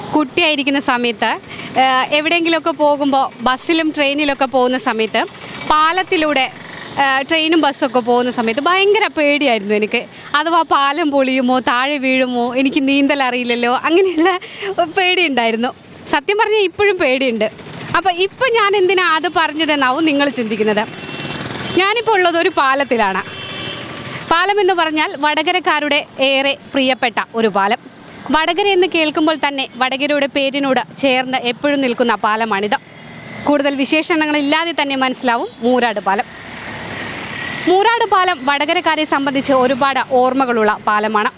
കുട്ടിയായിരിക്കുന്ന സമയത്ത് ആ, എവിടെയെങ്കിലുമൊക്കെ പോകുമ്പോൾ ബസ്സിലും ട്രെയിനിലൊക്കെ പോകുന്ന സമയത്ത് പാലത്തിലൂടെ ആ, ട്രെയിനും ബസ്സൊക്കെ പോകുന്ന സമയത്ത് ഭയങ്കര പേടിയായിരുന്നു എനിക്ക് അഥവാ പാലം പൊളിയുമോ താഴെ വീഴുമോ എനിക്ക് നീന്തൽ അറിയില്ലല്ലോ അങ്ങനെയുള്ള പേടിയുണ്ടായിരുന്നു സത്യം പറഞ്ഞാൽ ഇപ്പോഴും പേടിയുണ്ട് അപ്പോൾ ഇപ്പം ഞാൻ എന്തിനാ അത് പറഞ്ഞതെന്നാവും നിങ്ങൾ ചിന്തിക്കുന്നത് ഞാനിപ്പോൾ ഉള്ളത് ഒരു പാലത്തിലാണ് പാലം എന്ന് പറഞ്ഞാൽ വടകരക്കാരുടെ ഏറെ പ്രിയപ്പെട്ട ഒരു പാലം വടകര എന്ന് കേൾക്കുമ്പോൾ തന്നെ വടകരയുടെ പേരിനോട് ചേർന്ന് എപ്പോഴും നിൽക്കുന്ന പാലമാണിത് കൂടുതൽ വിശേഷണങ്ങളില്ലാതെ തന്നെ മനസ്സിലാവും മൂരാട് പാലം മൂരാട് പാലം വടകരക്കാരെ സംബന്ധിച്ച് ഒരുപാട് ഓർമ്മകളുള്ള പാലമാണ്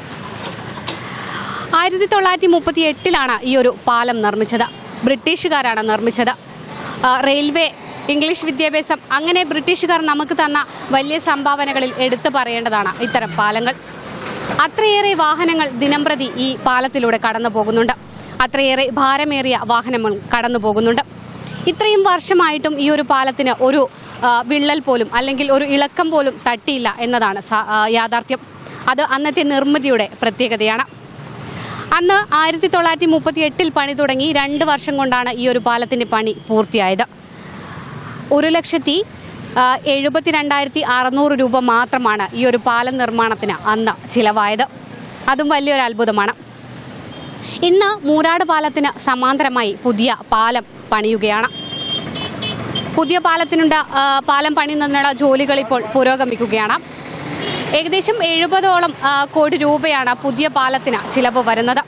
ആയിരത്തി തൊള്ളായിരത്തി മുപ്പത്തി എട്ടിലാണ് ഈ ഒരു പാലം നിർമ്മിച്ചത് ബ്രിട്ടീഷുകാരാണ് നിർമ്മിച്ചത് ആ, റെയിൽവേ ഇംഗ്ലീഷ് വിദ്യാഭ്യാസം അങ്ങനെ ബ്രിട്ടീഷുകാർ നമുക്ക് തന്ന വലിയ സംഭാവനകളിൽ എടുത്തു പറയേണ്ടതാണ് ഇത്തരം പാലങ്ങൾ അത്രയേറെ വാഹനങ്ങൾ ദിനംപ്രതി ഈ പാലത്തിലൂടെ കടന്നു പോകുന്നുണ്ട് അത്രയേറെ ഭാരമേറിയ വാഹനങ്ങൾ കടന്നു പോകുന്നുണ്ട് ഇത്രയും വർഷമായിട്ടും ഈ ഒരു പാലത്തിന് ഒരു ആ, വിള്ളൽ പോലും അല്ലെങ്കിൽ ഒരു ഇളക്കം പോലും തട്ടിയില്ല എന്നതാണ് സ- ആ, യാഥാർത്ഥ്യം അത് അന്നത്തെ നിർമ്മിതിയുടെ പ്രത്യേകതയാണ് അന്ന് ആയിരത്തി തൊള്ളായിരത്തി മുപ്പത്തി എട്ടിൽ പണി തുടങ്ങി രണ്ട് വർഷം കൊണ്ടാണ് ഈ ഒരു പാലത്തിന്റെ പണി പൂർത്തിയായത് ഒരു ലക്ഷത്തി ആ, എഴുപത്തിരണ്ടായിരത്തി അറുന്നൂറ് രൂപ മാത്രമാണ് ഈ ഒരു പാലം നിർമ്മാണത്തിന് അന്ന് ചിലവായത് അതും വലിയൊരു അത്ഭുതമാണ് ഇന്ന് മൂരാട് പാലത്തിന് സമാന്തരമായി പുതിയ പാലം പണിയുകയാണ് പുതിയ പാലത്തിനുണ്ട് ആ, പാലം പണിയുന്നതിനുള്ള ജോലികൾ ഇപ്പോൾ പുരോഗമിക്കുകയാണ് ഏകദേശം എഴുപതോളം ആ, കോടി രൂപയാണ് പുതിയ പാലത്തിന് ചിലവ് വരുന്നത്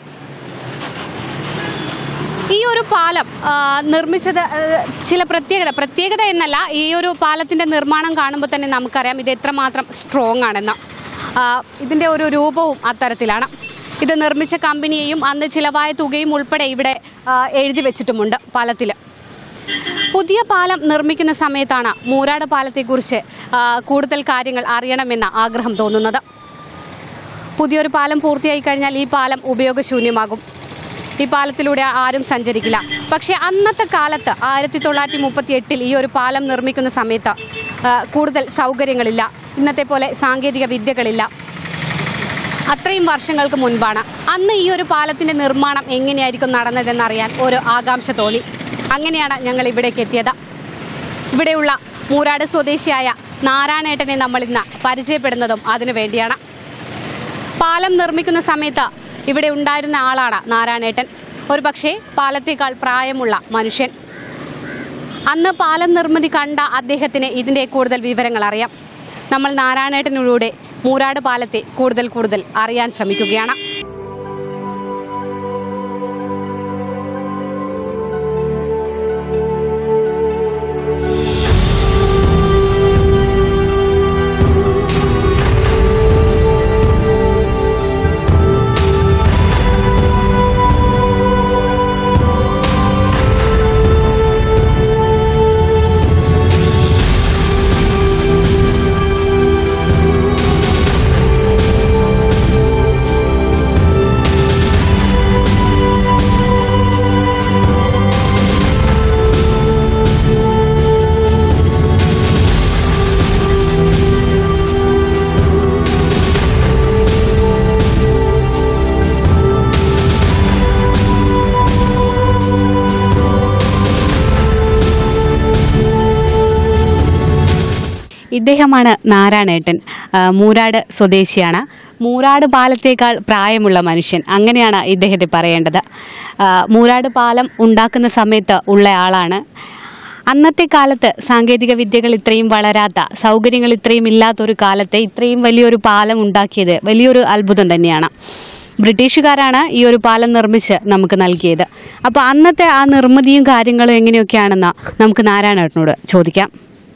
ഈ ഒരു പാലം ആ, നിർമ്മിച്ചത് ആ, ചില പ്രത്യേകത പ്രത്യേകത എന്നല്ല ഈ ഒരു പാലത്തിന്റെ നിർമ്മാണം കാണുമ്പോൾ തന്നെ നമുക്കറിയാം ഇത് എത്രമാത്രം സ്ട്രോങ് ആണെന്ന് ആ, ഇതിന്റെ ഒരു രൂപവും അത്തരത്തിലാണ് ഇത് നിർമ്മിച്ച കമ്പനിയെയും അന്ന് ചിലവായ തുകയും ഉൾപ്പെടെ ഇവിടെ ആ, എഴുതി വെച്ചിട്ടുമുണ്ട് പാലത്തിൽ പുതിയ പാലം നിർമ്മിക്കുന്ന സമയത്താണ് മൂരാട് പാലത്തെക്കുറിച്ച് ആ, കൂടുതൽ കാര്യങ്ങൾ അറിയണമെന്ന ആഗ്രഹം തോന്നുന്നത് പുതിയൊരു പാലം പൂർത്തിയായി കഴിഞ്ഞാൽ ഈ പാലം ഉപയോഗശൂന്യമാകും ഈ പാലത്തിലൂടെ ആരും സഞ്ചരിക്കില്ല പക്ഷേ അന്നത്തെ കാലത്ത് ആയിരത്തി തൊള്ളായിരത്തി മുപ്പത്തി എട്ടിൽ ഈ ഒരു പാലം നിർമ്മിക്കുന്ന സമയത്ത് ആ, കൂടുതൽ സൗകര്യങ്ങളില്ല ഇന്നത്തെ പോലെ സാങ്കേതിക വിദ്യകളില്ല അത്രയും വർഷങ്ങൾക്ക് മുൻപാണ് അന്ന് ഈ ഒരു പാലത്തിന്റെ നിർമ്മാണം എങ്ങനെയായിരിക്കും നടന്നതെന്നറിയാൻ ഒരു ആകാംക്ഷ തോന്നി അങ്ങനെയാണ് ഞങ്ങൾ ഇവിടേക്ക് എത്തിയത് ഇവിടെയുള്ള മൂരാട് സ്വദേശിയായ നാരായണേട്ടനെ നമ്മൾ ഇന്ന് പരിചയപ്പെടുന്നതും അതിനു വേണ്ടിയാണ് പാലം നിർമ്മിക്കുന്ന സമയത്ത് ഇവിടെ ഉണ്ടായിരുന്ന ആളാണ് നാരായണേട്ടൻ ഒരുപക്ഷെ പാലത്തേക്കാൾ പ്രായമുള്ള മനുഷ്യൻ അന്ന് പാലം നിർമ്മിതി കണ്ട അദ്ദേഹത്തിന് ഇതിൻ്റെ കൂടുതൽ വിവരങ്ങൾ അറിയാം നമ്മൾ നാരായണേട്ടനിലൂടെ മൂരാട് പാലത്തെ കൂടുതൽ കൂടുതൽ അറിയാൻ ശ്രമിക്കുകയാണ് ഇദ്ദേഹമാണ് നാരായണേട്ടൻ ആ, മൂരാട് സ്വദേശിയാണ് മൂരാട് പാലത്തേക്കാൾ പ്രായമുള്ള മനുഷ്യൻ അങ്ങനെയാണ് ഇദ്ദേഹത്തെ പറയേണ്ടത് ആ, മൂരാട് പാലം ഉണ്ടാക്കുന്ന സമയത്ത് ഉള്ള ആളാണ് അന്നത്തെ കാലത്ത് സാങ്കേതിക വിദ്യകൾ ഇത്രയും വളരാത്ത സൗകര്യങ്ങൾ ഇത്രയും ഇല്ലാത്തൊരു കാലത്തെ ഇത്രയും വലിയൊരു പാലം ഉണ്ടാക്കിയത് വലിയൊരു അത്ഭുതം തന്നെയാണ് ബ്രിട്ടീഷുകാരാണ് ഈ ഒരു പാലം നിർമ്മിച്ച് നമുക്ക് നൽകിയത് അപ്പോൾ അന്നത്തെ ആ നിർമ്മിതിയും കാര്യങ്ങളും എങ്ങനെയൊക്കെയാണെന്ന് നമുക്ക് നാരായണേട്ടനോട് ചോദിക്കാം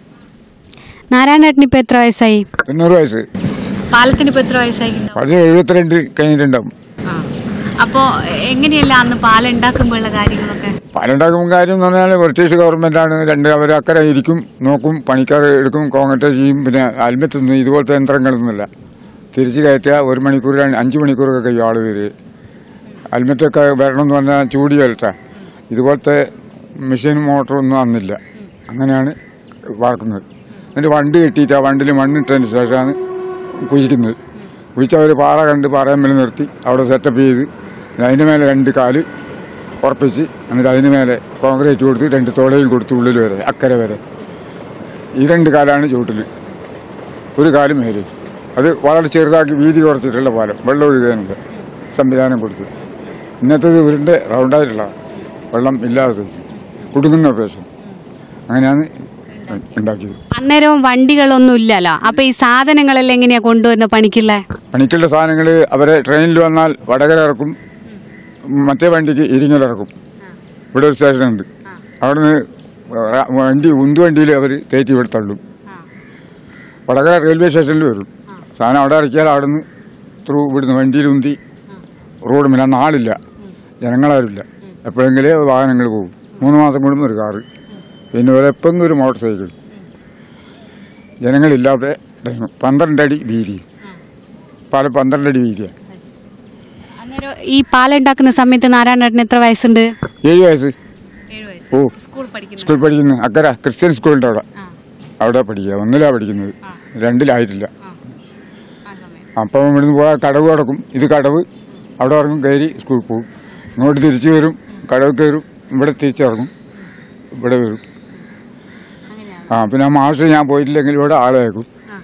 നാരായണേട്ടന് ഇപ്പൊ എത്ര വയസ്സായി തൊണ്ണൂറ് വയസ്സ് പാലത്തിന് ഇപ്പൊ എത്ര വയസ്സായി പഠിച്ച എഴുപത്തിരണ്ട് കഴിഞ്ഞിട്ടുണ്ടാവും അപ്പോ എങ്ങനെയല്ല അന്ന് പാലം ഉണ്ടാക്കുമ്പോഴുള്ള കാര്യങ്ങളൊക്കെ പാലുണ്ടാക്കും കാര്യം എന്ന് പറഞ്ഞാൽ ബ്രിട്ടീഷ് ഗവൺമെൻറ്റാണ് രണ്ട് അവർ അക്കരെ ഇരിക്കും നോക്കും പണിക്കാർ എടുക്കും കോങ്ങട്ട് ചെയ്യും പിന്നെ അൽമത്തൊന്നും ഇതുപോലത്തെ യന്ത്രങ്ങളൊന്നുമില്ല തിരിച്ച് കയറ്റുക ഒരു മണിക്കൂർ രണ്ട് അഞ്ച് മണിക്കൂറൊക്കെ കഴിയും ആൾ വരെ അൽമത്തൊക്കെ വരണമെന്ന് പറഞ്ഞാൽ ചൂടി കയറ്റാ ഇതുപോലത്തെ മെഷീൻ മോട്ടറൊന്നും അന്നില്ല അങ്ങനെയാണ് വാർക്കുന്നത് എന്നിട്ട് വണ്ട് കെട്ടിയിട്ട് ആ വണ്ടിൽ മണ്ണിട്ടതിന് ശേഷമാണ് കുഴിക്കുന്നത് കുഴിച്ച് അവർ പാറ കണ്ട് പാറയും മേലെ നിർത്തി അവിടെ സെറ്റപ്പ് ചെയ്ത് അതിൻ്റെ മേലെ രണ്ട് കാല് ഉറപ്പിച്ച് എന്നിട്ട് അതിന് മേലെ കോൺക്രീറ്റ് കൊടുത്ത് രണ്ട് തോളയും കൊടുത്ത് ഉള്ളിൽ വരെ അക്കരെ വരെ ഈ രണ്ട് കാലാണ് ചുവട്ടിൽ ഒരു കാലും മേലെ അത് വളരെ ചെറുതാക്കി വീതി കുറച്ചിട്ടുള്ള പാലം വെള്ളം ഒഴുകാനുള്ള സംവിധാനം കൊടുത്തു ഇന്നത്തേത് ഉരുണ്ട് റൗണ്ടായിട്ടുള്ള വെള്ളം ഇല്ലാതെ സൈസ് കുടുങ്ങുന്ന പ്രദേശം അങ്ങനെയാണ് ഉണ്ടാക്കിയത് അന്നേരവും വണ്ടികളൊന്നും ഇല്ലല്ലോ അപ്പൊ ഈ സാധനങ്ങളെല്ലാം എങ്ങനെയാ കൊണ്ടുവരുന്ന പണിക്കുള്ള പണിക്കുള്ള സാധനങ്ങൾ അവരെ ട്രെയിനിൽ വന്നാൽ വടകര ഇറക്കും മറ്റേ വണ്ടിക്ക് ഇരിങ്ങൽ ഇറക്കും ഇവിടെ ഒരു സ്റ്റേഷനുണ്ട് അവിടുന്ന് റ- വണ്ടി ഉന്തുവണ്ടിയിൽ അവർ കയറ്റി ഇവിടെ തള്ളും വടകര റെയിൽവേ സ്റ്റേഷനിൽ വരും സാധനം അവിടെ ഇറക്കിയാൽ അവിടുന്ന് ത്രൂ ഇവിടുന്ന് വണ്ടിയിൽ ഉന്തി റോഡ് മേലെ അന്ന് ആളില്ല ജനങ്ങളാരുമില്ല എപ്പോഴെങ്കിലേ വാഹനങ്ങൾ പോകും മൂന്ന് മാസം കൂടുമ്പോൾ ഒരു കാറ് പിന്നെ ഒരെപ്പം ഒരു മോട്ടോർ സൈക്കിൾ ജനങ്ങളില്ലാത്ത ടൈം പന്ത്രണ്ട് അടി വീതി പാലം പന്ത്രണ്ട് അടി വീതിയാണ് അന്നേരം ഈ പാലുണ്ടാക്കുന്ന സമയത്ത് നാരായണേട്ടന് എത്ര വയസ്സുണ്ട് ഏഴ് വയസ്സ് ഓ സ്കൂൾ പഠിക്കുന്നു സ്കൂൾ പഠിക്കുന്നു അക്കര ക്രിസ്ത്യൻ സ്കൂളിൻ്റെ അവിടെ അവിടെ പഠിക്കുക ഒന്നിലാണ് പഠിക്കുന്നത് രണ്ടിലായിട്ടില്ല അപ്പം ഇവിടുന്ന് പോയാൽ കടവ് കിടക്കും ഇത് കടവ് അവിടെ ഇറങ്ങും കയറി സ്കൂളിൽ പോകും ഇങ്ങോട്ട് തിരിച്ചു വരും കടവ് കയറും ഇവിടെ തിരിച്ചിറങ്ങും ഇവിടെ വരും ആ പിന്നെ ആ മാഷ് ഞാൻ പോയിട്ടില്ലെങ്കിൽ ഇവിടെ ആളെ അയക്കും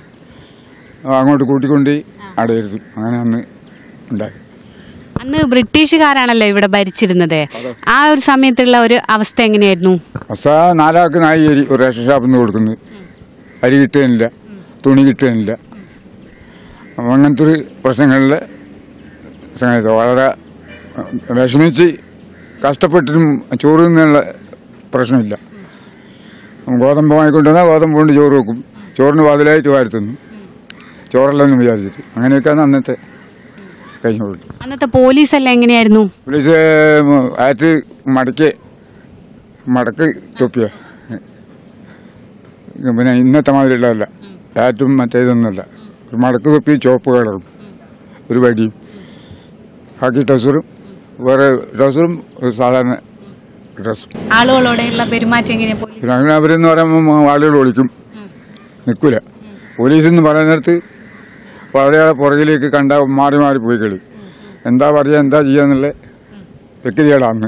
ആ, അങ്ങോട്ട് കൂട്ടിക്കൊണ്ട് അവിടെ ഇരുത്തും അങ്ങനെ അന്ന് ഉണ്ടായി അന്ന് ബ്രിട്ടീഷുകാരാണല്ലോ ഇവിടെ ഭരിച്ചിരുന്നത് ആ ഒരു സമയത്തുള്ള ഒരു അവസ്ഥ എങ്ങനെയായിരുന്നു അസ നാലാൾക്ക് നാല് അരി ഒരു റേഷൻ ഷാപ്പിൽ നിന്ന് കൊടുക്കുന്നത് അരി കിട്ടുകയില്ല തുണി കിട്ടുകയില്ല അപ്പം അങ്ങനത്തെ ഒരു പ്രശ്നങ്ങളിൽ സംഗതി വളരെ അഹ്, വിഷമിച്ച് കഷ്ടപ്പെട്ടിട്ടും ചോറ് തിന്നുള്ള പ്രശ്നമില്ല ഗോതമ്പ് വാങ്ങിക്കൊണ്ട് വന്നാൽ ഗോതമ്പ് കൊണ്ട് ചോറ് വെക്കും ചോറിന് വാതിലായിട്ട് വാരത്തുന്നു ചോറല്ലെന്ന് വിചാരിച്ചിട്ട് അങ്ങനെയൊക്കെയാണ് അന്നത്തെ കഴിഞ്ഞു പോയിട്ട് അന്നത്തെ പോലീസ് എല്ലാം എങ്ങനെയായിരുന്നു പോലീസ് ആറ്റ് മടക്കി മടക്ക് തൊപ്പിയ പിന്നെ ഇന്നത്തെ മാതിരിയുള്ളതല്ല ആറ്റും മറ്റേതൊന്നുമല്ല ഒരു മടക്ക് തൊപ്പി ചുവപ്പ് കളറും ഒരു വടിയും ബാക്കി ഡ്രസ്സറും വേറെ ഡ്രസ്സറും ഒരു സാധാരണ ഡ്രസ്സും ആളുകളോടെയുള്ള പെരുമാറ്റം എങ്ങനെയാ പോലീസ് പിന്നെ അങ്ങനെ അവരെന്ന് പറയുമ്പോൾ ആളുകൾ ഒളിക്കും നിൽക്കില്ല പോലീസ് എന്ന് പറയുന്ന നേരത്ത് വളരെയേറെ പുറകിലേക്ക് കണ്ട മാറി മാറി പോയി കളി എന്താ പറയുക എന്താ ചെയ്യാന്നുള്ള വ്യക്തികളാണ് അന്ന്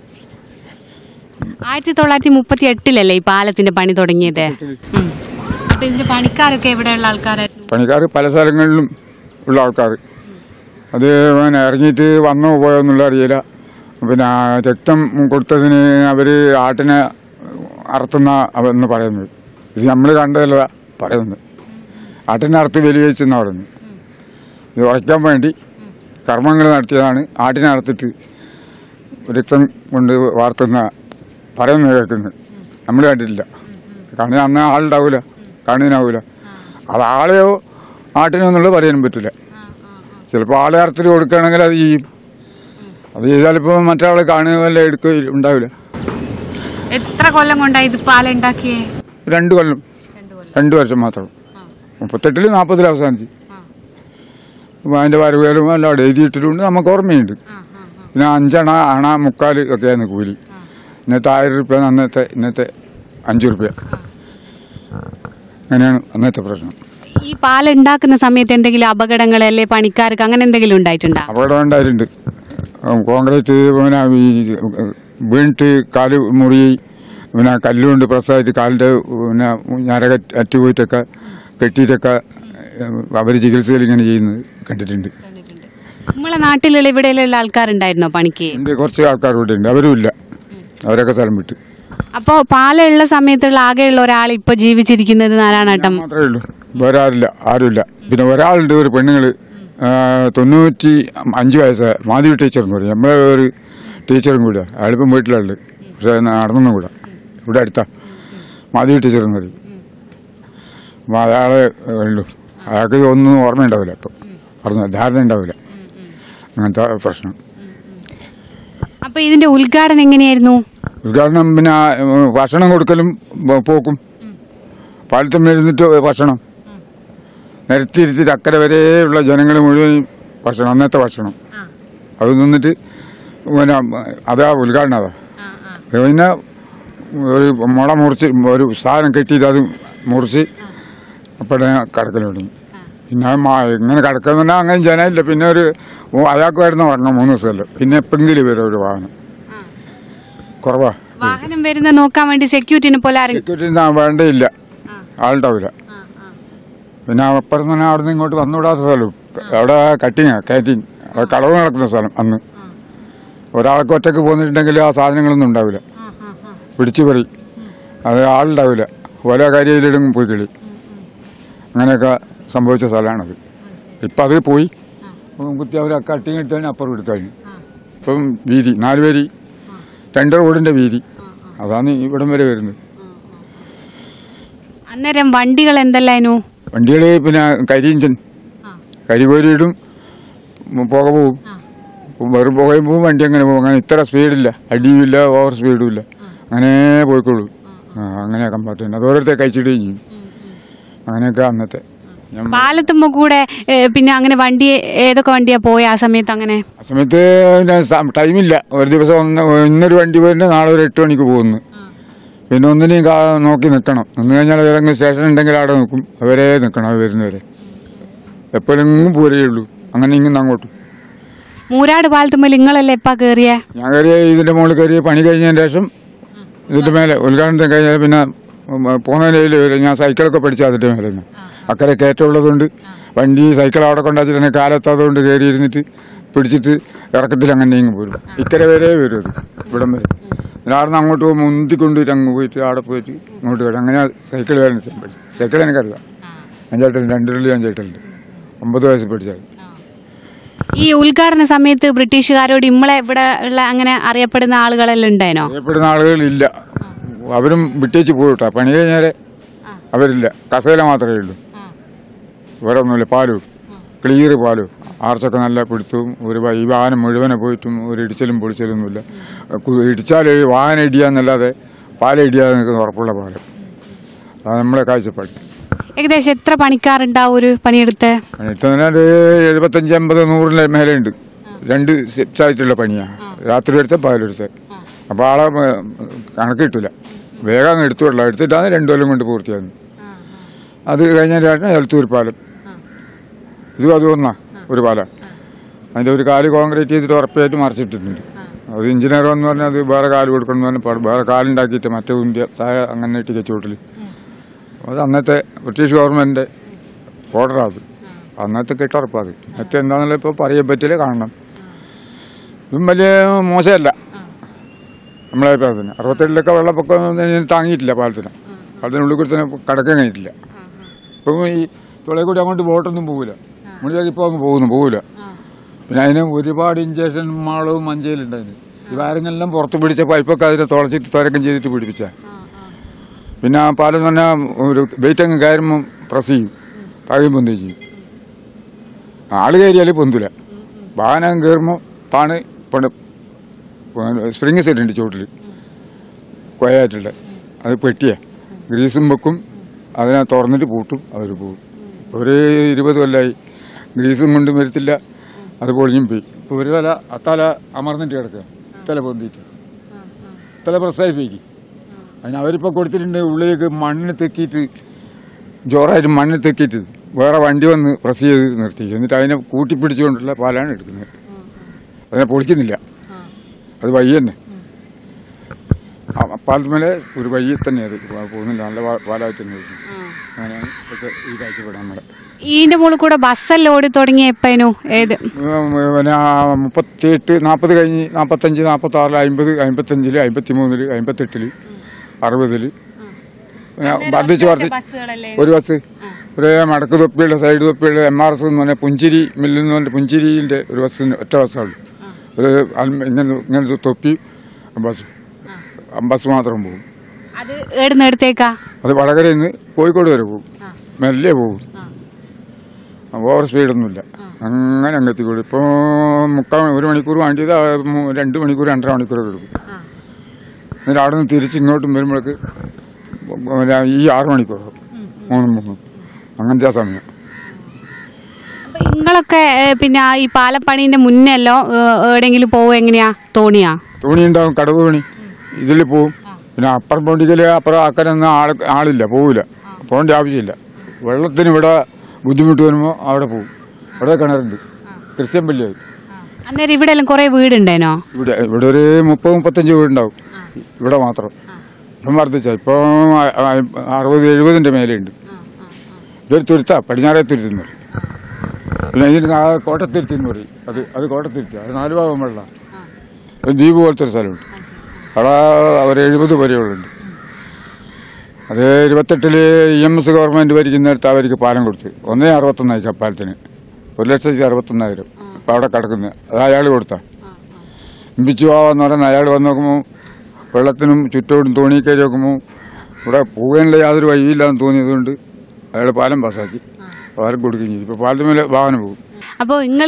ആയിരത്തി തൊള്ളായിരത്തി മുപ്പത്തി എട്ടിലല്ലേ ഈ പാലത്തിന്റെ പണി തുടങ്ങിയത് ഉം. അപ്പൊ ഇതിന്റെ പണിക്കാരൊക്കെ എവിടെയുള്ള ആൾക്കാരായിരുന്നു പണിക്കാർ പല സ്ഥലങ്ങളിലും ഉള്ള ആൾക്കാർ അത് പിന്നെ ഇറങ്ങിയിട്ട് വന്നോ പോയോ എന്നുള്ള അറിയില്ല പിന്നെ ആ രക്തം കൊടുത്തതിന് അവർ ആട്ടിനെ അറുത്തുന്ന എന്ന് പറയുന്നത് ഇത് നമ്മൾ കണ്ടതല്ല പറയുന്നത് ആട്ടിനെ അറുത്ത് വെലിവെച്ചെന്ന് പറയുന്നത് ഇത് ഉറയ്ക്കാൻ വേണ്ടി കർമ്മങ്ങൾ നടത്തിയതാണ് ആട്ടിനെ അറുത്തിട്ട് രക്തം കൊണ്ട് വാർത്തുന്ന പറയുന്നത് കേൾക്കുന്നത് നമ്മൾ കണ്ടിട്ടില്ല കണ്ണിന് അന്ന് ആളുണ്ടാവില്ല കണ്ണിനാവില്ല അത് ആളെയോ ആട്ടിനോ എന്നുള്ളത് പറയാനും പറ്റില്ല ചിലപ്പോൾ ആളെ അറുത്തിട്ട് കൊടുക്കുകയാണെങ്കിൽ അത് ചെയ്യും അത് ചെയ്താലിപ്പോൾ മറ്റൊരാൾ കാണുകയല്ല എടുക്കുകയും ഉണ്ടാവില്ല എത്ര കൊല്ലം കൊണ്ടാണ് ഇത് പാലം ഉണ്ടാക്കിയേ രണ്ട് കൊല്ലം രണ്ട് വർഷം മാത്രം മുപ്പത്തെട്ടിൽ നാൽപ്പതിൽ അവസാനിച്ച് അപ്പോൾ അതിൻ്റെ വരവുകളും എല്ലാം അവിടെ എഴുതിയിട്ടിട്ടുണ്ട് നമുക്ക് ഓർമ്മയുണ്ട് പിന്നെ അഞ്ചണ അണ മുക്കാൽ ഒക്കെയാണ് കൂലി ഇന്നത്തെ ആയിരം റുപ്യ അന്നത്തെ ഇന്നത്തെ അഞ്ച് റുപ്യ അങ്ങനെയാണ് അന്നത്തെ പ്രശ്നം ഈ പാലം ഉണ്ടാക്കുന്ന സമയത്ത് എന്തെങ്കിലും അപകടങ്ങൾ അല്ലെ പണിക്കാർക്ക് അങ്ങനെ എന്തെങ്കിലും ഉണ്ടായിട്ടുണ്ടോ അപകടം ഉണ്ടായിട്ടുണ്ട് ഉം, കോൺക്രീറ്റ് പിന്നെ ഈ വീണിട്ട് കാല് മുറി പിന്നെ കല്ലുകൊണ്ട് പ്രസ്സായിട്ട് കാലിൻ്റെ പിന്നെ ഞരക അറ്റുപോയിട്ടൊക്കെ കെട്ടിയിട്ടൊക്കെ അവർ ചികിത്സയിൽ ഇങ്ങനെ ചെയ്യുന്നത് കണ്ടിട്ടുണ്ട് നമ്മളെ നാട്ടിലുള്ള ഇവിടെയുള്ള ആൾക്കാരുണ്ടായിരുന്നോ പണിക്ക് ഉണ്ട് കുറച്ച് ആൾക്കാർ ഇവിടെ ഉണ്ട് അവരും ഇല്ല അവരൊക്കെ സ്ഥലം വിട്ട് അപ്പോൾ പാലം ഉള്ള സമയത്തുള്ള ആകെയുള്ള ഒരാൾ ഇപ്പൊ ജീവിച്ചിരിക്കുന്നത് നാരായണേട്ടം മാത്രമേ ഉള്ളൂ വേറെ ആരില്ല ആരുമില്ല പിന്നെ ഒരാളുണ്ട് ഒരു പെണ്ണുങ്ങൾ തൊണ്ണൂറ്റി അഞ്ച് വയസ്സായ മാധവി ടീച്ചർ എന്ന് പറയും നമ്മളെ ഒരു ടീച്ചറും കൂടെ അയാളിപ്പം വീട്ടിലുണ്ട് പക്ഷേ നടന്നൊന്നും കൂടെ ഇവിടെ അടുത്താ മാധവി ടീച്ചർ എന്ന് പറയും അപ്പോൾ അയാളെ ഉള്ളൂ അയാൾക്ക് ഒന്നും ഓർമ്മയുണ്ടാവില്ല ഇപ്പം ഓർമ്മ ധാരണ ഉണ്ടാവില്ല അങ്ങനത്തെ പ്രശ്നം അപ്പൊ ഇതിന്റെ ഉദ്ഘാടനം എങ്ങനെയായിരുന്നു ഉദ്ഘാടനം പിന്നെ ആ, ഉം, ഭക്ഷണം കൊടുക്കലും പോ- പോക്കും പാലത്തമ്മിരുന്നിട്ട് ഭക്ഷണം നിരത്തിയിരുത്തിട്ട് അക്കരെ വരെയുള്ള ജനങ്ങൾ മുഴുവൻ ഭക്ഷണം അന്നത്തെ ഭക്ഷണം അത് നിന്നിട്ട് പിന്നെ അതാ ഉദ്ഘാടനം അതാ അത് പിന്നെ ഒരു മുള മുറിച്ച് ഒരു സാധനം കെട്ടിയിട്ട് അത് മുറിച്ച് അപ്പോഴേ കടക്കൽ തുടങ്ങി പിന്നെ അത് മാ- ഇങ്ങനെ കിടക്കുന്ന പറഞ്ഞാൽ അങ്ങനെ ജനമില്ല പിന്നെ ഒരു ഓ, അയാൾക്ക് വരുന്ന ഉറങ്ങാം മൂന്ന് ദിവസമല്ലോ പിന്നെ എപ്പെങ്കിലും വരും ഒരു വാഹനം കുറവാ വാഹനം വരുന്ന നോക്കാൻ വേണ്ടി സെക്യൂരിറ്റിനെ പോലെ ആരും സെക്യൂരിറ്റി വേണ്ടയില്ല ആളുണ്ടാവില്ല പിന്നെ അപ്പുറം തന്നെ അവിടെ നിന്ന് ഇങ്ങോട്ട് വന്നുവിടാത്ത സ്ഥലവും അവിടെ കട്ടിങ്ങാ കാറ്റിങ് അവിടെ കളവ് നടക്കുന്ന സ്ഥലം അന്ന് ഒരാൾക്ക് ഒറ്റക്ക് പോന്നിട്ടുണ്ടെങ്കിൽ ആ സാധനങ്ങളൊന്നും ഉണ്ടാവില്ല പിടിച്ചു പറി അത് ആളുണ്ടാവില്ല ഓരോ കാര്യയിലിടും പോയി കിളി അങ്ങനെയൊക്കെ സംഭവിച്ച സ്ഥലമാണത് ഇപ്പം അത് പോയി കുത്തി അവർ കട്ടിങ് എടുത്തതിന് അപ്പുറം എടുത്തതിന് ഇപ്പം വീതി നാല് പേരി രണ്ട് റോഡിൻ്റെ വീതി അതാണ് ഇവിടം വരെ വരുന്നത് അന്നേരം വണ്ടികൾ എന്തെല്ലായിരുന്നു വണ്ടികൾ പിന്നെ കരിയിഞ്ചൻ കരികോരിയിടും ഉം, പുക പോവും വെറും പുകയും പോവും വണ്ടി അങ്ങനെ പോകും അങ്ങനെ ഇത്ര സ്പീഡില്ല അടിയുമില്ല ഓവർ സ്പീഡും ഇല്ല അങ്ങനെ പോയിക്കോളൂ ആ അങ്ങനെ കമ്പാർട്ട്മെന്റ് അത് ഓരോരുത്തർ കഴിച്ചിടുകയും ചെയ്യും അങ്ങനെയൊക്കെ അന്നത്തെ ഞാൻ പാലത്തുമ്പോ കൂടെ ഏ, പിന്നെ അങ്ങനെ വണ്ടി ഏതൊക്കെ വണ്ടിയാ പോയ ആ സമയത്ത് അങ്ങനെ ആ സമയത്ത് പിന്നെ സ- ടൈമില്ല ഒരു ദിവസം ഒന്ന് ഇന്നൊരു വണ്ടി പോയിട്ട് നാളെ ഒരു എട്ട് മണിക്ക് പോകുന്നു പിന്നെ ഒന്നിനെയും കാ- നോക്കി നിൽക്കണം നിന്ന് കഴിഞ്ഞാൽ ഏതെങ്കിലും സ്റ്റേഷൻ ഉണ്ടെങ്കിൽ അവിടെ നിൽക്കും അവരെ നിൽക്കണം അവർ വരുന്നവരെ എപ്പോഴെങ്കിലും പോരുകയുള്ളൂ അങ്ങനെ ഇങ്ങനെ അങ്ങോട്ടും മൂരാട് പാലത്തുമ്പോ നിങ്ങളല്ലേ എപ്പാ കേറിയേ ഞാൻ കയറിയ ഇതിന്റെ മുകളിൽ കയറി പണി കഴിഞ്ഞതിന് ശേഷം ഇതിന്റെ മേലെ ഉദ്ഘാടനത്തിന് കഴിഞ്ഞാൽ പിന്നെ പോകുന്നതിന് വരെ ഞാൻ സൈക്കിളൊക്കെ പഠിച്ച അതിന്റെ മേലെ തന്നെ അക്കരെ കയറ്റമുള്ളതുകൊണ്ട് വണ്ടി സൈക്കിൾ അവിടെ കൊണ്ടാച്ചിട്ട് തന്നെ കാലെത്താത്തതുകൊണ്ട് കയറി ഇരുന്നിട്ട് പിടിച്ചിട്ട് ഇറക്കത്തിൽ അങ്ങനെ ഇങ്ങ് പോരും ഇക്കരെ വരെ വരും അത് ഇവിടം വരെ പിന്നെ അവിടെ നിന്ന് അങ്ങോട്ട് പോകുമ്പോൾ മുന്തിക്കൊണ്ടിട്ട് അങ്ങ് പോയിട്ട് അവിടെ പോയിട്ട് ഇങ്ങോട്ട് വരും അങ്ങനെ സൈക്കിൾ വരാൻ പഠിച്ചു സൈക്കിൾ എനിക്കറിയാം അഞ്ചായിട്ടുണ്ട് രണ്ട് രണ്ടിൽ അഞ്ചായിട്ടുണ്ട് ഒമ്പത് വയസ്സ് പഠിച്ചത് ഈ ഉദ്ഘാടന സമയത്ത് ബ്രിട്ടീഷുകാരോട് ഇമ്മളെ ഇവിടെ ഉള്ള അങ്ങനെ അറിയപ്പെടുന്ന ആളുകളെല്ലാം ഉണ്ടായിനോ അറിയപ്പെടുന്ന ആളുകളില്ല അവരും വിട്ടേച്ച് പോയിട്ടാ പണി കഴിഞ്ഞാല് അവരില്ല കസേല മാത്രമേ ഉള്ളൂ വേറെ ഒന്നുമില്ല പാലും ക്ലിയർ പാലും ആർച്ചൊക്കെ നല്ല പിടുത്തവും ഒരു വ- ഈ വാഹനം മുഴുവനെ പോയിട്ടും ഒരു ഇടിച്ചലും പൊളിച്ചലും ഒന്നുമില്ല കു- ഇടിച്ചാൽ ഈ വാഹനം ഇടിയാന്നല്ലാതെ പാല ഇടിയാതെ നിൽക്കുന്ന ഉറപ്പുള്ള പാലം അത് നമ്മളെ കാഴ്ചപ്പാട് ഏകദേശം എത്ര പണിക്കാരുണ്ടാവും ഒരു പണിയെടുത്ത് പണിയെടുത്തതിനാൽ എഴുപത്തഞ്ച് അമ്പത് നൂറിൻ്റെ മേലെ ഉണ്ട് രണ്ട് സ്റ്റെപ്സ് ആയിട്ടുള്ള പണിയാണ് രാത്രി എടുത്ത പകലെടുത്ത അപ്പോൾ ആളെ ഏ, കണക്ക് കിട്ടില്ല വേഗം അങ്ങ് എടുത്തു വിടല എടുത്തിട്ടാണ് രണ്ടു കൊല്ലം കൊണ്ട് പൂർത്തിയാകുന്നത് അത് കഴിഞ്ഞാൽ എലത്തൂർ പാലം ഇതും അതും ഒന്നാ ഒരു പാലം അതിൻ്റെ ഒരു കാല് കോൺക്രീറ്റ് ചെയ്തിട്ട് ഉറപ്പായിട്ട് മറിച്ചിട്ടിട്ടുണ്ട് അത് എഞ്ചിനീയർ എന്ന് പറഞ്ഞാൽ അത് വേറെ കാല് കൊടുക്കണം എന്ന് പറഞ്ഞാൽ പാട് വേറെ കാലുണ്ടാക്കിയിട്ട് മറ്റേ ഇന്ത്യ താഴെ അങ്ങനെ ഇട്ടിക്ക ചൂട്ടിൽ അത് അന്നത്തെ ബ്രിട്ടീഷ് ഗവൺമെൻറ്റിൻ്റെ ഓർഡറാണ് അത് അന്നത്തെ കെട്ടുറപ്പാണ് അത് ഇന്നത്തെ എന്താണെന്നുള്ള ഇപ്പോൾ പറയാൻ പറ്റില്ല കാണണം ഇതും വലിയ മോശമല്ല നമ്മളെ അഭിപ്രായത്തിന് അറുപത്തേഴിലൊക്കെ വെള്ളപ്പൊക്കം ഒന്നും താങ്ങിയിട്ടില്ല പാലത്തിന് പാലത്തിനുള്ളിൽ കൂടി തന്നെ കടക്കാൻ കഴിഞ്ഞിട്ടില്ല ഇപ്പം ഈ തുളയിൽ കൂടി അങ്ങോട്ട് ബോട്ടൊന്നും പോകില്ല മുകളിലേക്ക് ഇപ്പോൾ അങ്ങ് പോകുന്നു പോകില്ല പിന്നെ അതിന് ഒരുപാട് ഇഞ്ചക്ഷൻ മാളവും മഞ്ചയിലുണ്ടായിരുന്നു ഈ വയറിങ്ങെല്ലാം പുറത്ത് പിടിച്ച പൈപ്പൊക്കെ അതിനെ തുളച്ചിട്ട് തുരക്കം ചെയ്തിട്ട് പിടിപ്പിച്ച പിന്നെ ആ പാലം തന്നെ ഒരു വെയിറ്റ് അങ്ങ് കയറുമ്പം പ്രസ് ചെയ്യും താഴെയും പൊന്തുകയും ചെയ്യും ആള് കയറിയാൽ പൊന്തില്ല വാഹനം കയറുമ്പോൾ താണ് പണ്ട് സ്പ്രിങ് സെറ്റ് ഉണ്ട് ചോട്ടിൽ കൊയായിട്ടുള്ള അത് പെട്ടിയാ ഗ്രീസും വെക്കും അതിനെ തുറന്നിട്ട് പൂട്ടും അവർ പോകും ഒരു ഇരുപത് കൊല്ലമായി ഗ്രീസും കൊണ്ടും വരത്തില്ല അത് പൊളിഞ്ഞും പോയി ഇപ്പോൾ ഒരു തല അത്തല അമർന്നിട്ട് കിടക്കുക തല പൊന്തിയിട്ട് തല പ്രസായിപ്പിക്കും അതിന് അവരിപ്പോൾ കൊടുത്തിട്ടുണ്ട് ഉള്ളിലേക്ക് മണ്ണിന് തെക്കിയിട്ട് ജോറായിട്ട് മണ്ണിൽ തെക്കിയിട്ട് വേറെ വണ്ടി വന്ന് പ്രസ് ചെയ്ത് നിർത്തി എന്നിട്ട് അതിനെ കൂട്ടിപ്പിടിച്ചുകൊണ്ടുള്ള പാലാണ് എടുക്കുന്നത് അതിനെ പൊളിക്കുന്നില്ല അത് വയ്യ തന്നെ ആ പാലത്തുമേലെ ഒരു വയ്യ തന്നെ അത് പോകുന്നില്ല നല്ല പാ- പാലായിട്ട് തന്നെ ഇരിക്കും. അങ്ങനെയാണ് ഇപ്പോഴത്തെ ഈ കാഴ്ചപ്പാട് നമ്മുടെ ഈന്റെ മുകളിൽ കൂടെ ബസ്സെല്ലാം ഓടി തുടങ്ങിയ എപ്പേനു ഏത് ഉം, പിന്നെ ആ മുപ്പത്തിയെട്ട് നാൽപ്പത് കഴിഞ്ഞ് നാൽപ്പത്തഞ്ച് നാൽപ്പത്തി ആറിൽ അമ്പത് അമ്പത്തഞ്ചില് അമ്പത്തി മൂന്നില് അമ്പത്തെട്ടില് അറുപതില് പിന്നെ വർദ്ധിച്ച് വർദ്ധിച്ച് ബസ്സുകളല്ലേ ഒരു ബസ് ഒരു മടക്ക് തൊപ്പിയുള്ള സൈഡ് തൊപ്പിയുള്ള എം ആർ എസ് എന്ന് പറഞ്ഞാൽ പുഞ്ചിരി മില്ലിൽ നിന്ന് പറഞ്ഞ പുഞ്ചിരിൻ്റെ ഒരു ബസ്സിന് ഒറ്റ ബസ്സാണ് ഒരു അൽമ- ഇങ്ങനെ ഇങ്ങനത്തെ തൊപ്പി ബസ് ബസ് മാത്രം പോകും അത് ഏടുന്ന് എടുത്തേക്കാ അത് വടകരയിൽ നിന്ന് കോഴിക്കോട് വരെ പോകും മെല്ലെ പോകും ഓവർ സ്പീഡൊന്നുമില്ല അങ്ങനെ അങ്ങെത്തിക്കോളും ഇപ്പോൾ മുക്കാൽ ഒരു മണിക്കൂർ വേണ്ടിയത് ആ മൂ- രണ്ട് മണിക്കൂർ രണ്ടര മണിക്കൂറൊക്കെ എടുക്കും എന്നിട്ട് അവിടെ നിന്ന് തിരിച്ച് ഇങ്ങോട്ടും വരുമ്പോഴേക്ക് ഈ ആറ് മണിക്കൂറാവും മൂന്നും മൂന്നും അങ്ങനത്തെ ആ സമയം അപ്പൊ നിങ്ങളൊക്കെ ഏ, പിന്നെ ആ ഈ പാലപ്പണീന്റെ മുന്നല്ലോ എവിടെയെങ്കിലും പോവുക എങ്ങനെയാ തോണിയാ തോണി ഉണ്ടാവും കടവ് തോണി ഇതിൽ പോവും പിന്നെ അപ്പുറം പോണ്ടിക്കല് അപ്പുറം അക്കരൊന്നും ആൾ ആളില്ല പോവില്ല പോകേണ്ട ആവശ്യമില്ല വെള്ളത്തിന് ഇവിടെ ബുദ്ധിമുട്ട് വരുമ്പോൾ അവിടെ പോവും അവിടെ കിണറുണ്ട് ക്രിസ്ത്യൻ പള്ളി അത് അന്നേരം ഇവിടെ എല്ലാം കുറെ വീടുണ്ടേനോ ഇവിടെ ഇവിടെ ഒരു മുപ്പത് മുപ്പത്തഞ്ച് വീടുണ്ടാവും ഇവിടെ മാത്രം ഇപ്പം വർദ്ധിച്ച ഇപ്പോൾ അറുപത് എഴുപതിൻ്റെ മേലെയുണ്ട് ഇതൊരു തുരുത്താ പടിഞ്ഞാറേ തുരുത്തുന്നത് പിന്നെ ഇതിന് ആ കോട്ടത്തിരുത്തി എന്ന് പറയും അത് അത് കോട്ടത്തിരുത്തി അത് നാല് ഭാഗം വെള്ളം ഒരു ദ്വീപ് പോലത്തെ ഒരു സ്ഥലമുണ്ട് അവിടെ അവർ എഴുപത് വരെയുള്ളുണ്ട് അത് ഇരുപത്തെട്ടില് ഇ എം എസ് ഗവൺമെൻറ് ഭരിക്കുന്നിടത്ത് അവർക്ക് പാലം കൊടുത്ത് ഒന്നേ അറുപത്തൊന്നായി കപ്പാലത്തിന് ഒരു ലക്ഷത്തി അറുപത്തൊന്നായിരം ഇപ്പം അവിടെ കിടക്കുന്നത് അത് അയാൾ കൊടുത്താ ബിച്ചു പോവാന്ന് പറയുന്നത് അയാൾ വന്ന് നോക്കുമ്പോൾ വെള്ളത്തിനും ചുറ്റോടും തോണി കയറി നോക്കുമ്പോൾ ഇവിടെ പോകാനുള്ള യാതൊരു വഴിയില്ലാന്ന് തോന്നിയതുകൊണ്ട് അയാൾ പാലം പാസ്സാക്കി പാലം കൊടുക്കുകയും ചെയ്തു ഇപ്പോൾ പാലത്തിന് മേലെ വാഹനം പോകും അപ്പോൾ നിങ്ങൾ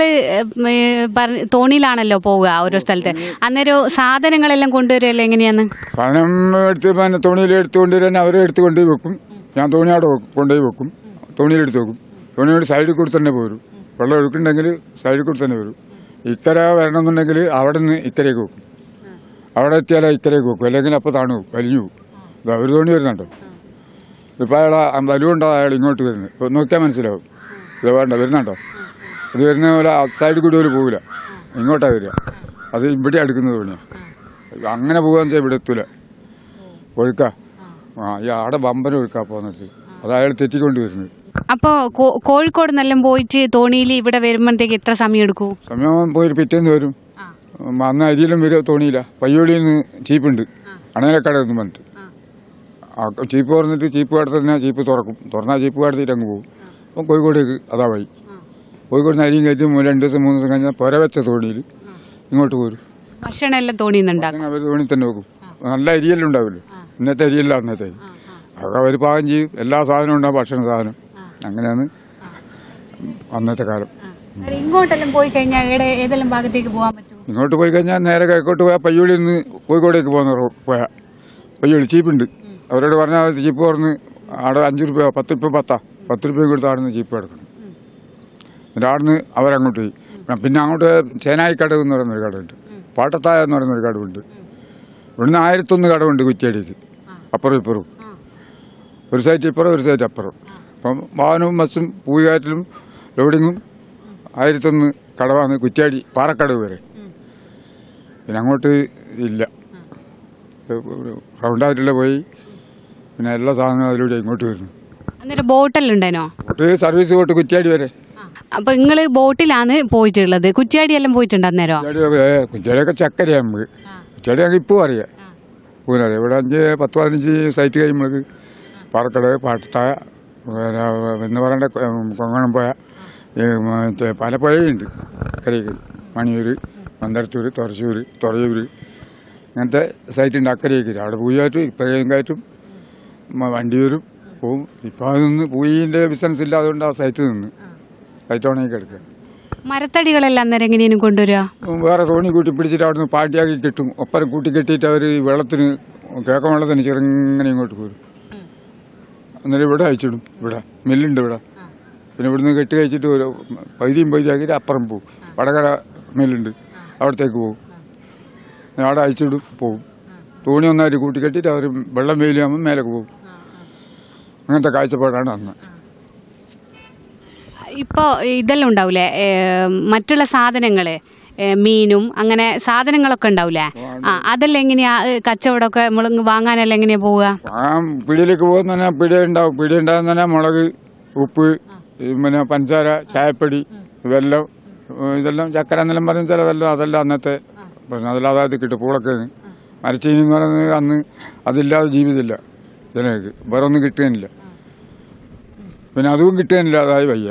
തോണിയിലാണല്ലോ പോവുക ഓരോ സ്ഥലത്ത് അന്നേരം സാധനങ്ങളെല്ലാം കൊണ്ടുവരല്ലോ എങ്ങനെയാന്ന് സാധനം എടുത്ത് പിന്നെ തോണിയിൽ എടുത്ത് കൊണ്ടുവരാൻ അവരെ എടുത്ത് കൊണ്ടുപോയി വെക്കും ഞാൻ തോണി അവിടെ വെക്കും കൊണ്ടുപോയി വെക്കും തോണിയിൽ എടുത്ത് വെക്കും തോണിയോട് സൈഡിൽ കൂടി തന്നെ പോരും വെള്ളം ഒഴുക്കുണ്ടെങ്കിൽ സൈഡിൽ കൂടി തന്നെ വരും ഇക്കര വരണമെന്നുണ്ടെങ്കിൽ അവിടെ നിന്ന് ഇക്കരയ്ക്ക് വെക്കും അവിടെ എത്തിയാലേ ഇക്കരയ്ക്ക് വെക്കും അല്ലെങ്കിൽ അപ്പോൾ താണു പോകും വലിഞ്ഞു പോകും ഇത് അവർ തോണി വരുന്നുണ്ടോ ഇപ്പോൾ അയാൾ വലുവുണ്ടോ അയാൾ ഇങ്ങോട്ട് വരുന്നത് ഇപ്പോൾ നോക്കിയാൽ മനസ്സിലാവും ഇത് വേണ്ട വരുന്നുണ്ടോ ഇത് വരുന്ന പോലെ സൈഡിൽ കൂടി ഒരു പോകില്ല ഇങ്ങോട്ടാണ് വരിക അത് ഇവിടെ അടുക്കുന്നത് തോണിയാണ് അങ്ങനെ പോകാന്ന് വെച്ചാൽ ഇവിടെ എത്തൂല ഒഴുക്ക ആ ഈ ആടെ ബമ്പരം ഒഴുക്കാ പോകുന്നത് അത് അയാൾ തെറ്റിക്കൊണ്ട് വരുന്നത് അപ്പോൾ കോഴിക്കോട് നിന്നെല്ലാം പോയിട്ട് തോണിയിൽ ഇവിടെ വരുമ്പോഴത്തേക്ക് എത്ര സമയം എടുക്കൂ സമയം പോയി പിറ്റേന്ന് വരും ഉം, അന്ന് അരിയിലും വരും തോണിയില്ല പയ്യോളിയിൽ നിന്ന് ചീപ്പുണ്ട് അണയിലക്കട എന്ന് പറഞ്ഞിട്ട് ആ ചീപ്പ് തുറന്നിട്ട് ചീപ്പ് കടത്ത് തന്നെ ചീപ്പ് തുറക്കും തുറന്നാൽ ചീപ്പ് കടത്തിയിട്ട് അങ്ങ് പോകും അപ്പം കോഴിക്കോടേക്ക് അതാ വഴി കോഴിക്കോട് നിന്ന് അരിയും കയറ്റി മൂ- രണ്ട് ദിവസം മൂന്ന് ദിവസം കഴിഞ്ഞാൽ പുര വെച്ച തോണിയിൽ ഇങ്ങോട്ട് പോരും ഭക്ഷണം എല്ലാം തോണിയിൽ നിന്നുണ്ടാക്കും അവർ തോണി തന്നെ വെക്കും നല്ല അരിയെല്ലാം ഉണ്ടാവില്ലേ ഇന്നത്തെ അരിയല്ല അന്നത്തെ അരി അതൊക്കെ അവർ പാകം ചെയ്യും എല്ലാ സാധനവും ഉണ്ടാവും ഭക്ഷണ സാധനം അങ്ങനെയാണ് അന്നത്തെ കാലം ഇങ്ങോട്ടെല്ലാം പോയി കഴിഞ്ഞാൽ ഇവിടെ ഏതെല്ലാം ഭാഗത്തേക്ക് പോകാൻ പറ്റും ഇങ്ങോട്ട് പോയി കഴിഞ്ഞാൽ നേരെ കിഴക്കോട്ട് പോയാൽ പയ്യോളിയിൽ നിന്ന് കോഴിക്കോടേക്ക് പോകുന്ന റോ- പോയാ പയ്യോളി ചീപ്പുണ്ട് അവരോട് പറഞ്ഞാൽ ചീപ്പ് തുറന്ന് അവിടെ അഞ്ച് റുപ്യ പത്ത് റുപ്യ പത്താ പത്ത് റുപ്യ കൊടുത്ത് അവിടെ നിന്ന് ചീപ്പ് എടുക്കണം എന്നിട്ട് അവിടെ നിന്ന് അവരങ്ങോട്ട് പോയി പിന്നെ അങ്ങോട്ട് ചേനായിക്കടവ് എന്ന് പറയുന്നൊരു കടയുണ്ട് പാട്ടത്തായ എന്ന് പറയുന്നൊരു കടവുണ്ട് ഇവിടുന്ന് ആയിരത്തൊന്ന് കടവുണ്ട് കുറ്റിയടിക്ക് അപ്പുറം ഇപ്പുറവും ഒരു സൈറ്റ് ഇപ്പുറം ഒരു സൈറ്റ് അപ്പുറം അപ്പം വാഹനവും ബസ്സും പൂയാറ്റിലും ലോഡിങ്ങും ആയിരത്തൊന്ന് കടവാണ് കുറ്റ്യാടി പാറക്കടവ് വരെ പിന്നെ അങ്ങോട്ട് ഇല്ല റൗണ്ടായിട്ടില്ല പോയി പിന്നെ എല്ലാ സാധനവും അതിലൂടെ ഇങ്ങോട്ട് വരുന്നു അന്നേരം ബോട്ടെല്ലാം ഉണ്ടേനോ അങ്ങോട്ട് സർവീസ് പോയിട്ട് കുറ്റ്യാടി വരെ അപ്പൊ നിങ്ങള് ബോട്ടിലാണ് പോയിട്ടുള്ളത് കുറ്റിയാടി എല്ലാം പോയിട്ടുണ്ട് അന്നേരം കുറ്റ്യാടിയൊക്കെ ഏ, കുറ്റ്യാടിയൊക്കെ ചക്കരയാണ് നമുക്ക് കുറ്റ്യാടി ഞങ്ങൾക്ക് ഇപ്പോൾ അറിയാം പൂനറിയാം ഇവിടെ അഞ്ച് പത്ത് പതിനഞ്ച് സൈറ്റ് കഴിയുമ്പോഴേക്ക് പാറക്കടവ് പാട്ടത്തായ പിന്നെ എന്ന് പറയേണ്ട കൊങ്ങണം പോയ ഈ മറ്റേ പല പുഴയുണ്ട് അക്കരയ്ക്ക് മണിയൂർ മന്ദരത്തൂർ തുറച്ചൂർ തുറയൂർ അങ്ങനത്തെ സൈറ്റ് ഉണ്ട് അക്കരയ്ക്ക് അവിടെ പൂയാറ്റും ഇപ്പഴയും കയറ്റും മ- വണ്ടിയൂരും പോവും ഇപ്പോൾ അതൊന്ന് പൂയിൻ്റെ ബിസിനസ് ഇല്ല അതുകൊണ്ട് ആ സൈറ്റ് നിന്ന് സൈറ്റ് ഉണങ്ങി കിടക്കുക മരത്തടികളെല്ലാം അന്നേരം എങ്ങനെയും കൊണ്ടുവരിക വേറെ തോണി കൂട്ടി പിടിച്ചിട്ട് അവിടുന്ന് പാട്ടിയാക്കി കെട്ടും ഒപ്പരം കൂട്ടി കെട്ടിയിട്ട് അവർ വെള്ളത്തിന് കേക്കം വെള്ളത്തിന് ചെറുങ്ങനെ ഇങ്ങോട്ട് പോരും അന്നേരം ഇവിടെ അയച്ചിടും ഇവിടെ മില്ലുണ്ട് ഇവിടെ പിന്നെ ഇവിടുന്ന് കെട്ടി കഴിച്ചിട്ട് ഒരു പൈതിയും പൈതിയാക്കിയിട്ട് അപ്പുറം പോകും വടകര മില്ലുണ്ട് അവിടത്തേക്ക് പോകും പിന്നെ അവിടെ അയച്ചിടും പോകും തോണി ഒന്നായിട്ട് കൂട്ടി കെട്ടിയിട്ട് അവർ വെള്ളം വെയിലാകുമ്പോൾ മേലേക്ക് പോകും അങ്ങനത്തെ കാഴ്ചപ്പാടാണ് അന്ന് ഇപ്പൊ ഇതെല്ലാം ഉണ്ടാവൂലേ ഏ, മറ്റുള്ള സാധനങ്ങള് ഏ, മീനും അങ്ങനെ സാധനങ്ങളൊക്കെ ഉണ്ടാവൂലേ ആ അതെല്ലാം എങ്ങനെയാ ഏ, കച്ചവടമൊക്കെ നമ്മൾ വാങ്ങാനെല്ലാം എങ്ങനെയാ പോവുക ആ പിടിയിലേക്ക് പോകുന്ന തന്നെ പിടി ഉണ്ടാവും പിടി ഉണ്ടാകുന്ന തന്നെ മുളക് ഉപ്പ് ഈ പിന്നെ പഞ്ചസാര ചായപ്പൊടി വെല്ലം ഏഹ് ഇതെല്ലാം ചക്കര എന്നെല്ലാം പറഞ്ഞ ചിലതെല്ലാം അതെല്ലാം അന്നത്തെ പ്രശ്നം അതെല്ലാം അതായത് കിട്ടും പൂളക്കിഴങ്ങ് മരച്ചീനി എന്ന് പറയുന്നത് അന്ന് അതില്ലാതെ ജീവിതമില്ല ജനങ്ങൾക്ക് വേറെ ഒന്നും കിട്ടുകയില്ല പിന്നെ അതും കിട്ടുകയില്ല അതായി വയ്യ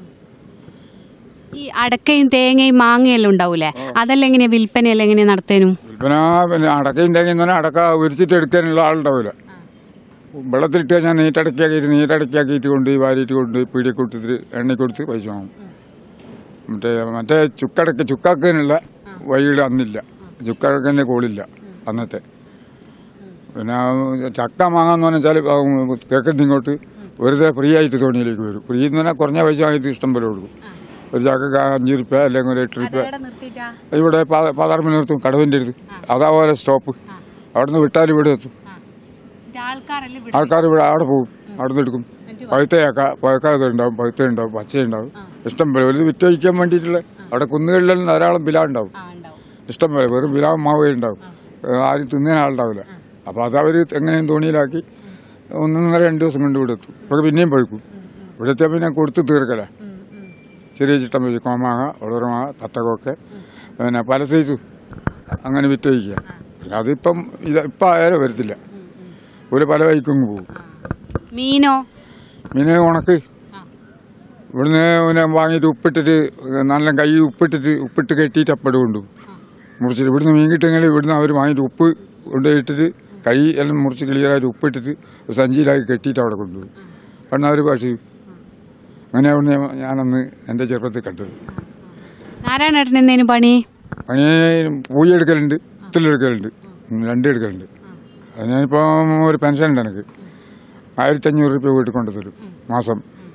ഈ അടക്കയും തേങ്ങയും മാങ്ങയെല്ലാം ഉണ്ടാവൂലേ അതെല്ലാം എങ്ങനെയാ വിൽപ്പനയെല്ലാം എങ്ങനെയാ നടത്തേനും പിന്നെ പിന്നെ അടക്കയും തേങ്ങയും തന്നെ അടക്ക ഉരിച്ചിട്ട് എടുക്കാനുള്ള ആളുണ്ടാവില്ല വെള്ളത്തിലിട്ട് കഴിഞ്ഞാൽ നീറ്റടക്കിയാക്കിയിട്ട് നീറ്റടക്കിയാക്കിയിട്ട് കൊണ്ട് വാരിയിട്ട് കൊണ്ട് പീടിയെ കൊടുത്തിട്ട് എണ്ണ കൊടുത്ത് പൈസ വാങ്ങും മറ്റേ മറ്റേ ചുക്കടക്ക് ചുക്കാക്കാനുള്ള വഴികൾ അന്നില്ല ചുക്കടക്കൻ്റെ കോളില്ല അന്നത്തെ പിന്നെ ചക്ക മാങ്ങാന്ന് പറഞ്ഞാൽ കേക്കത്ത് ഇങ്ങോട്ട് വെറുതെ ഫ്രീ ആയിട്ട് തോണിയിലേക്ക് വരും ഫ്രീ എന്ന് പറഞ്ഞാൽ കുറഞ്ഞ പൈസ വാങ്ങിയിട്ട് ഇഷ്ടം പോലെ കൊടുക്കും ഒരു ചക്ക അഞ്ച് റുപ്യ അല്ലെങ്കിൽ ഒരു എട്ട് റുപ്യ ഇവിടെ പാതാർമ നിർത്തും കടവിൻ്റെ അടുത്ത് അതാ പോലെ സ്റ്റോപ്പ് അവിടുന്ന് വിട്ടാൽ ഇവിടെ എത്തും ആൾക്കാർ ഇവിടെ അവിടെ പോകും അവിടെ നിന്ന് എടുക്കും പഴുത്തയാക്ക പഴുക്കാതെ ഉണ്ടാവും പഴുത്ത ഉണ്ടാവും പച്ച ഉണ്ടാവും ഇഷ്ടം പോലെ ഒരു വിറ്റ് വയ്ക്കാൻ വേണ്ടിയിട്ടുള്ള അവിടെ കുന്നുകളിലെല്ലാം ധാരാളം പിലാവ് ഉണ്ടാവും ആ ഉണ്ടാവും ഇഷ്ടം പോലെ വെറും പിലാവ് മാവേ ഉണ്ടാവും ഏഹ് ആരും തിന്നാൻ ആളുണ്ടാവില്ല അപ്പോൾ അത് അവർ എങ്ങനെയും തോണിയിലാക്കി ഒന്നൊന്നര രണ്ട് ദിവസം കൊണ്ട് ഇവിടെ എത്തും ഇവിടെ പിന്നെയും പഴുക്കും ഇവിടെ എത്തിയാൽ പിന്നെ കൊടുത്ത് തീർക്കല ചെറിയ ചിട്ടം വെച്ച് കോമാങ്ങ വളരമാങ്ങ തത്തകൊക്കെ പിന്നെ പല സൈസും അങ്ങനെ വിറ്റയിക്കുക പിന്നെ അതിപ്പം ഇത് ഇപ്പം ആയാലും വരത്തില്ല ഒരു പല വൈക്കും പോകും മീനോ മീന് ഉണക്ക് ഇവിടുന്ന് പിന്നെ വാങ്ങിയിട്ട് ഉപ്പിട്ടിട്ട് നല്ല കൈ ഉപ്പിട്ടിട്ട് ഉപ്പിട്ട് കെട്ടിയിട്ട് അപ്പട് കൊണ്ടുപോകും മുറിച്ചിട്ട് ഇവിടുന്ന് മീൻ കിട്ടുമെങ്കിൽ ഇവിടുന്ന് അവർ വാങ്ങിയിട്ട് ഉപ്പ് കൊണ്ടുപോയിട്ടിട്ട് കൈ എല്ലാം മുറിച്ച് ക്ലിയറായിട്ട് ഉപ്പിട്ടിട്ട് ഒരു സഞ്ചിയിലാക്കി കെട്ടിയിട്ട് അവിടെ കൊണ്ടുപോകും കാരണം അവർ പക്ഷേ അങ്ങനെ അവിടുന്ന് ഞാൻ- ഞാനന്ന് എൻ്റെ ചെറുപ്പത്തിൽ കണ്ടത് നാരായണേട്ടൻ എന്തേനും പണി പണി പൂയി എടുക്കലുണ്ട് ഇത്തിലെടുക്കലുണ്ട് രണ്ടും എടുക്കലുണ്ട് അത് ഞാനിപ്പോൾ ഒരു പെൻഷൻ ഉണ്ട് എനിക്ക് ആയിരത്തി അഞ്ഞൂറ് രൂപ വീട്ടിൽ കൊണ്ടു തരും മാസം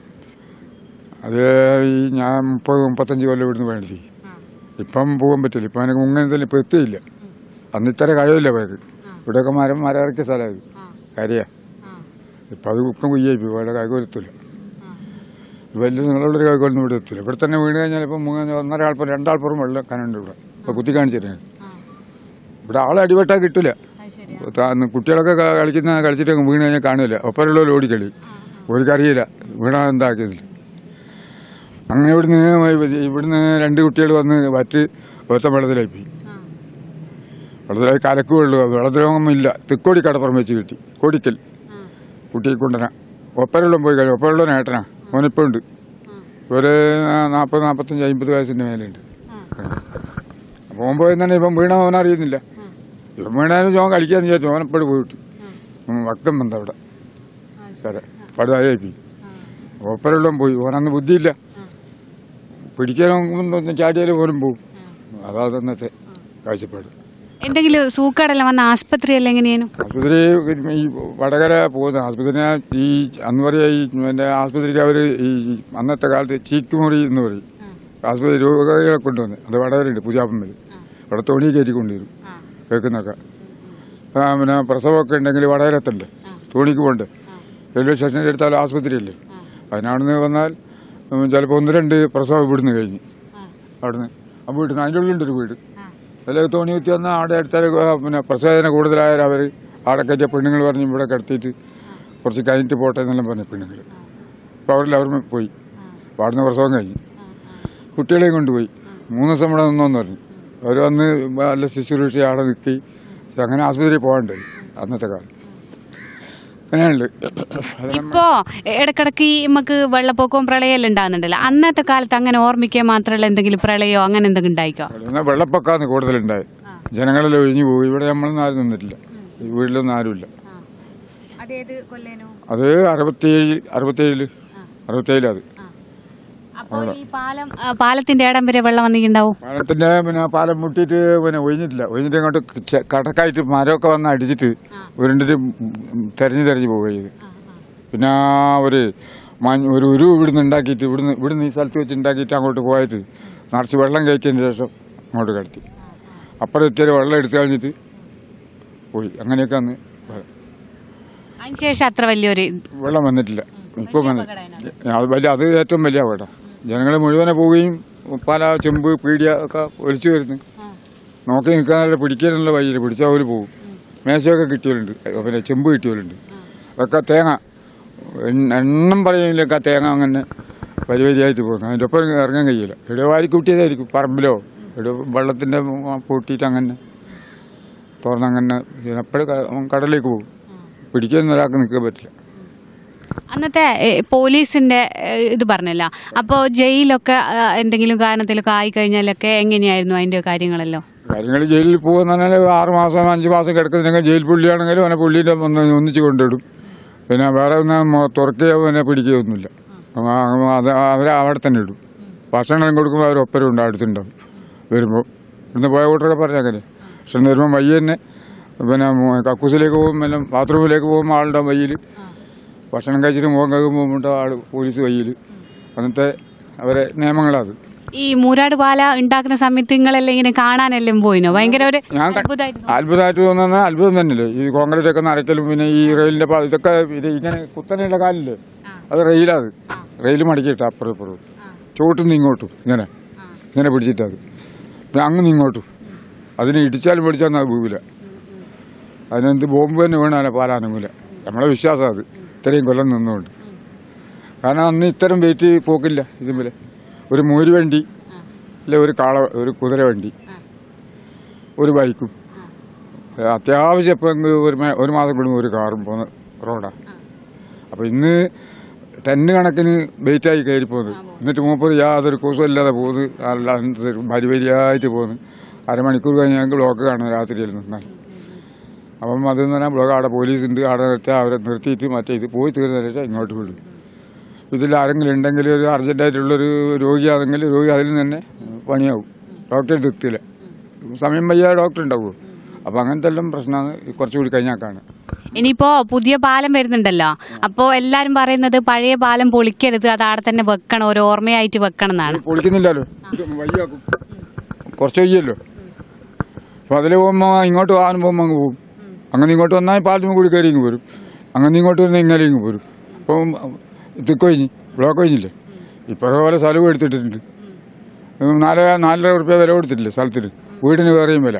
അത് ഈ ഞാൻ മുപ്പത് മുപ്പത്തഞ്ച് കൊല്ലം ഇവിടുന്ന് മേടിച്ചു ഇപ്പം പോകാൻ പറ്റില്ല ഇപ്പം എനിക്ക് മുങ്ങനത്തിൽ ഇപ്പം എത്തിയില്ല അന്ന് ഇത്ര കഴിവില്ല പോയത് ഇവിടെയൊക്കെ മരം മരം ഇറക്കിയ സ്ഥലമായത് കരിയാ ഇപ്പം അത് ഉക്കം കുയ്യായി പോയി ഇവിടെ കൈകൊരുത്തില്ല വലിയ നിങ്ങളുള്ളൊരു കൈകൊല്ലം ഇവിടെ എത്തില്ല ഇവിടെ തന്നെ വീണ് കഴിഞ്ഞാൽ ഇപ്പം മൂന്ന് ഒന്നര ആൾപ്പുറം രണ്ടാൾപ്പുറം വെള്ളം കനുണ്ട് ഇവിടെ ഇപ്പോൾ കുത്തി കാണിച്ചിരുന്നു ഇവിടെ ആളെ അടിവെട്ടാൻ കിട്ടില്ല കുട്ടികളൊക്കെ ക- കളിക്കുന്ന കളിച്ചിട്ട് അങ്ങ് വീണ് കഴിഞ്ഞാൽ കാണില്ല ഒപ്പരുള്ളവർ ഓടിക്കളി ഓടിക്കറിയില്ല വീണാ എന്താക്കിയതില്ല അങ്ങനെ ഇവിടുന്ന് ഇവിടുന്ന് രണ്ട് കുട്ടികൾ വന്ന് വറ്റ് ഒറ്റ വെള്ളത്തിലായി പോയി വെള്ളത്തിലായി കലക്ക് വെള്ളം വെള്ളത്തിലൊന്നും ഇല്ല തെക്കോടി കടപ്പുറം വെച്ച് കിട്ടി കോടിക്കൽ കുട്ടിയെ കൊണ്ടുവരാൻ ഒപ്പരുള്ളം പോയി കഴിഞ്ഞു ഒപ്പരുള്ള ഏട്ടനാ ഓനിപ്പോൾ ഉണ്ട് ഒരു നാൽപ്പത് നാൽപ്പത്തഞ്ച് അമ്പത് വയസ്സിൻ്റെ മേലുണ്ട് അപ്പോൾ ഓൻ പോയി തന്നെ ഇപ്പം വീണ ഓൻ അറിയുന്നില്ല ഇപ്പം വീണാലും ജോൻ കളിക്കാന്ന് വിചാരിച്ചു ഓനെപ്പോഴും പോയിട്ട് ഉം, വക്കം ബന്ധ അവിടെ സാറേ പടുതായി ഓപ്പരെല്ലാം പോയി ഓനന്ന് ബുദ്ധിയില്ല പിടിക്കാനും ചാടിയാലും ഓനും പോവും അതാ അന്നത്തെ കാഴ്ചപ്പാട് എന്തെങ്കിലും സൂക്കേടെല്ലാം വന്ന ആസ്പത്രി അല്ല എങ്ങനെയാനും ആസ്പത്രി ഈ വടകര പോകുന്ന ആസ്പത്രി ഈ അന്ന് പറയാ ഈ പിന്നെ ആസ്പത്രിക്ക് അവർ ഈ അന്നത്തെ കാലത്ത് ചീക്കുമുറി എന്ന് പറയും ആസ്പത്രി രോഗികളെ കൊണ്ടുവന്ന് അത് വടകരയുണ്ട് പൂജാപ്പമ്മൽ അവിടെ തോണി കയറ്റി കൊണ്ടുവരും കേൾക്കുന്നൊക്കെ ആ, പിന്നെ പ്രസവമൊക്കെ ഉണ്ടെങ്കിൽ വടകരത്തുണ്ട് തോണിക്ക് പോകണ്ടേ റെയിൽവേ സ്റ്റേഷനിൽ എടുത്താൽ ആസ്പത്രിയല്ലേ അതിനാണെന്ന് വന്നാൽ ചിലപ്പോൾ ഒന്ന് രണ്ട് പ്രസവം ഇവിടുന്ന് കഴിഞ്ഞ് അവിടുന്ന് ആ വീട്ടിൽ നിന്ന് അതിൻ്റെ ഉള്ളിലുണ്ട് ഒരു വീട് അതിലേക്ക് തോണി കുത്തി വന്നാൽ അവിടെ അടുത്താൽ പിന്നെ പ്രസവേദന കൂടുതലായാലും അവർ അവിടെ കയറ്റിയ പെണ്ണുങ്ങൾ പറഞ്ഞ് ഇവിടെ കിടത്തിയിട്ട് കുറച്ച് കഴിഞ്ഞിട്ട് പോട്ടെ എന്നെല്ലാം പറഞ്ഞ പെണ്ണുങ്ങൾ അപ്പോൾ അവരെല്ലാവരും പോയി അപ്പോൾ അവിടുന്ന് പ്രസവം കഴിഞ്ഞ് കുട്ടികളെയും കൊണ്ടുപോയി മൂന്ന് ദിവസം ഇവിടെ നിന്നോന്ന് പറഞ്ഞു അവർ വന്ന് നല്ല ശുശ്രൂഷ അവിടെ നിൽക്കി അങ്ങനെ ആസ്പത്രിയിൽ പോകണ്ടായി അന്നത്തെ കാലം അങ്ങനെയുണ്ട് അത് ഇപ്പോ ഇടക്കിടക്ക് ഈ നമുക്ക് വെള്ളപ്പൊക്കവും പ്രളയമെല്ലാം ഉണ്ടാകുന്നുണ്ടല്ലോ അന്നത്തെ കാലത്ത് അങ്ങനെ ഓർമ്മിക്കാൻ മാത്രമല്ല എന്തെങ്കിലും പ്രളയോ അങ്ങനെ എന്തെങ്കിലും ഉണ്ടായിക്കോ എന്നാൽ വെള്ളപ്പൊക്കമാണ് കൂടുതലുണ്ടായത് ജനങ്ങളെല്ലാം ഒഴിഞ്ഞു പോകും ഇവിടെ നമ്മളൊന്നും ആരും നിന്നിട്ടില്ല ഈ വീട്ടിലൊന്നും ആരുമില്ല അതേത് കൊല്ലേനോ അത് അറുപത്തിയേഴ് അറുപത്തേഴില് അറുപത്തേഴില് അത് അപ്പോൾ ഈ പാലം ആ, പാലത്തിന്റെ ഇടം വരെ വെള്ളം വന്നിട്ടുണ്ടാവും പാലത്തിന്റെ പിന്നെ പാലം മുട്ടിയിട്ട് പിന്നെ ഒഴിഞ്ഞിട്ടില്ല ഒഴിഞ്ഞിട്ട് അങ്ങോട്ട് ചെ- കടക്കായിട്ട് മരമൊക്കെ വന്ന് അടിച്ചിട്ട് ഉരുണ്ടിട്ട് തെരഞ്ഞു തെരഞ്ഞു പോവുക ചെയ്ത് പിന്നെ ഒരു മഞ്ഞ് ഒരു ഉരു ഇവിടുന്ന് ഉണ്ടാക്കിയിട്ട് ഇവിടുന്ന് ഇവിടുന്ന് ഈ സ്ഥലത്ത് വെച്ച് ഉണ്ടാക്കിയിട്ട് അങ്ങോട്ട് പോയത് നിറച്ച് വെള്ളം കയറ്റിയതിന് ശേഷം അങ്ങോട്ട് കിടത്തി അപ്പുറം എത്തിയാൽ വെള്ളം എടുത്തു കളഞ്ഞിട്ട് പോയി അങ്ങനെയൊക്കെ അന്ന് വ- അതിനുശേഷം അത്ര വലിയൊരു വെള്ളം വന്നിട്ടില്ല ഇപ്പം വന്നിട്ട് അത് വലിയ അത് ഏറ്റവും വലിയ അപകടം ജനങ്ങൾ മുഴുവനെ പോവുകയും പല ചെമ്പ് പീടിയ ഒക്കെ ഒലിച്ചു വരുന്നു നോക്കി നിൽക്കാനുള്ള പിടിക്കാനുള്ള വഴിയില്ല പിടിച്ചാൽ അവർ പോകും മേശയൊക്കെ കിട്ടിയവരുണ്ട് പിന്നെ ചെമ്പ് കിട്ടിയവരുണ്ട് അതൊക്കെ തേങ്ങ എണ്ണ- എണ്ണം പറയുന്നില്ലൊക്കെ തേങ്ങ അങ്ങനെ വരി വരിയായിട്ട് പോകുന്നു അതിൻ്റെ ഒപ്പം ഇറങ്ങാൻ കഴിയില്ല എവിടെ വാരി കൂട്ടിയതായിരിക്കും പറമ്പിലോ എവിടെ വെള്ളത്തിൻ്റെ പൂട്ടിയിട്ട് അങ്ങനെ തുറന്നങ്ങനെ എപ്പോഴും കടലിലേക്ക് പോകും പിടിക്കാൻ ഒരാൾക്ക് നിൽക്കാൻ പറ്റില്ല അന്നത്തെ ഏ, പോലീസിന്റെ ഏ, ഇത് പറഞ്ഞല്ല അപ്പോൾ ജയിലൊക്കെ ആ, എന്തെങ്കിലും കാരണത്തിലൊക്കെ ആയി കഴിഞ്ഞാലൊക്കെ എങ്ങനെയായിരുന്നു അതിന്റെ കാര്യങ്ങളെല്ലാം കാര്യങ്ങൾ ജയിലിൽ പോകുന്ന പറഞ്ഞാൽ ആറ് മാസം അഞ്ച് മാസം കിടക്കുന്നെങ്കിൽ ജയിൽ പുള്ളിയാണെങ്കിലും അവനെ പുള്ളിയുടെ ഒന്ന് ഒന്നിച്ച് കൊണ്ടിടും പിന്നെ വേറെ ഒന്നും തുറക്കുകയോ പിന്നെ പിടിക്കുകയോ ഒന്നുമില്ല അപ്പൊ ആ- അത് അവരെ അവിടെ തന്നെ ഇടും ഭക്ഷണം കൊടുക്കുമ്പോൾ അവർ ഒപ്പരം ഉണ്ട് അടുത്തുണ്ടാവും വരുമ്പോൾ ഇന്ന് പോയ കൂട്ടരൊക്കെ പറഞ്ഞ അങ്ങനെ പക്ഷെ വരുമ്പോൾ വയ്യ തന്നെ പിന്നെ മു- കക്കൂസിലേക്ക് പോകും പിന്നെ ബാത്റൂമിലേക്ക് പോകുമ്പോൾ ആളുണ്ടാവും വയ്യിൽ ഭക്ഷണം കഴിച്ചിട്ട് മുഖം കഴുകുമ്പോൾ ആൾ പോലീസ് വയ്യിൽ അങ്ങനത്തെ അവരെ നിയമങ്ങളത് ഈ മൂരാട് പാല ഉണ്ടാക്കുന്ന സമയത്ത് നിങ്ങളെല്ലാം ഇങ്ങനെ കാണാനെല്ലാം പോയിനോ ഭയങ്കര ഒരു ഞാൻ ക- അത്ഭുതമായിരുന്നു അത്ഭുതമായിട്ട് തോന്നുന്ന അത്ഭുതം തന്നെയല്ലേ ഈ കോൺക്രീറ്റ് ഒക്കെ നിറയ്ക്കലും പിന്നെ ഈ റെയിലിന്റെ പാത ഇതൊക്കെ ഇത് ഇങ്ങനെ കുത്തനെയുള്ള കാലില്ലേ അത് റെയിലത് റെയിൽ മടക്കിയിട്ട് അപ്പുറം ഇപ്പുറം ചോട്ടും ഇങ്ങോട്ടും ഇങ്ങനെ ഇങ്ങനെ പിടിച്ചിട്ടത് പിന്നെ അങ്ങനെ ഇങ്ങോട്ടും അതിനെ ഇടിച്ചാലും പിടിച്ചാൽ അത് പോകില്ല അതിനെന്ത് ബോംബ് തന്നെ വീണാലേ പാലാനങ്ങൂല നമ്മളെ വിശ്വാസം അത് ഇത്രയും കൊല്ലം നിന്നുകൊണ്ട് കാരണം അന്ന് ഇത്തരം വെയിറ്റ് പോക്കില്ല ഇതുപോലെ ഒരു മൂരി വണ്ടി അല്ലെ ഒരു കാള ഒരു കുതിര വണ്ടി ഒരു ബൈക്കും അത്യാവശ്യം എപ്പോഴെങ്കിലും ഒരു മേ- ഒരു മാസം കൂടുമ്പോൾ ഒരു കാറും പോകുന്ന റോഡാണ് അപ്പോൾ ഇന്ന് ടെന്ന് കണക്കിന് വെയിറ്റായി കയറി പോകുന്നത് എന്നിട്ട് മൂപ്പത് യാതൊരു കൂസം ഇല്ലാതെ പോകുന്നത് നല്ല അനുസരിച്ച് വരി വരിയായിട്ട് പോകുന്നു അരമണിക്കൂർ കഴിഞ്ഞ് ഞങ്ങൾക്ക് ബ്ലോക്ക് കാണും രാത്രിയിൽ നിന്നാൽ അപ്പം അത് എന്ന് പറഞ്ഞാൽ ബ്ലോക്ക് അവിടെ പോലീസ് ഉണ്ട് അവിടെ നിർത്തി അവരെ നിർത്തിയിട്ട് മറ്റേ ഇത് പോയി തീർന്നതിന് ശേഷം ഇങ്ങോട്ട് വിടും ഇതിൽ ആരെങ്കിലും ഉണ്ടെങ്കിൽ ഒരു അർജൻറ്റായിട്ടുള്ളൊരു രോഗിയാണെങ്കിൽ രോഗി അതിൽ തന്നെ പണിയാവും ഡോക്ടറെ എത്തില്ല സമയം വയ്യാതെ ഡോക്ടർ ഉണ്ടാവുമോ അപ്പോൾ അങ്ങനത്തെ എല്ലാം പ്രശ്നമാണ് കുറച്ചുകൂടി കഴിഞ്ഞാൽ കാണും ഇനിയിപ്പോ പുതിയ പാലം വരുന്നുണ്ടല്ലോ അപ്പോ എല്ലാരും പറയുന്നത് പഴയ പാലം പൊളിക്കരുത് അത് അവിടെ തന്നെ വെക്കണം ഒരു ഓർമ്മയായിട്ട് വെക്കണം എന്നാണ് പൊളിക്കുന്നില്ലല്ലോ ഇത് വയ്യാക്കും കുറച്ച് വയ്യല്ലോ അപ്പോൾ അതിൽ പോകുമ്പോൾ ഇങ്ങോട്ട് വാഹനം പോകുമ്പോൾ അങ്ങ് പോകും അങ്ങനെ ഇങ്ങോട്ട് വന്നാൽ പാലത്തിന് കൂടി കയറി ഇങ്ങ് പോരും അങ്ങനെ ഇങ്ങോട്ട് വന്നാൽ ഇങ്ങനെ ഇങ്ങ് പോരും അപ്പം ഇത് കഴിഞ്ഞ് ബ്ലോക്ക് കഴിഞ്ഞില്ലേ ഇപ്പറ പോലെ സ്ഥലവും എടുത്തിട്ടുണ്ട് ഉം, നാല് നാലര റുപ്യ വില കൊടുത്തിട്ടില്ലേ സ്ഥലത്തിന് വീടിന് വേറെയും വില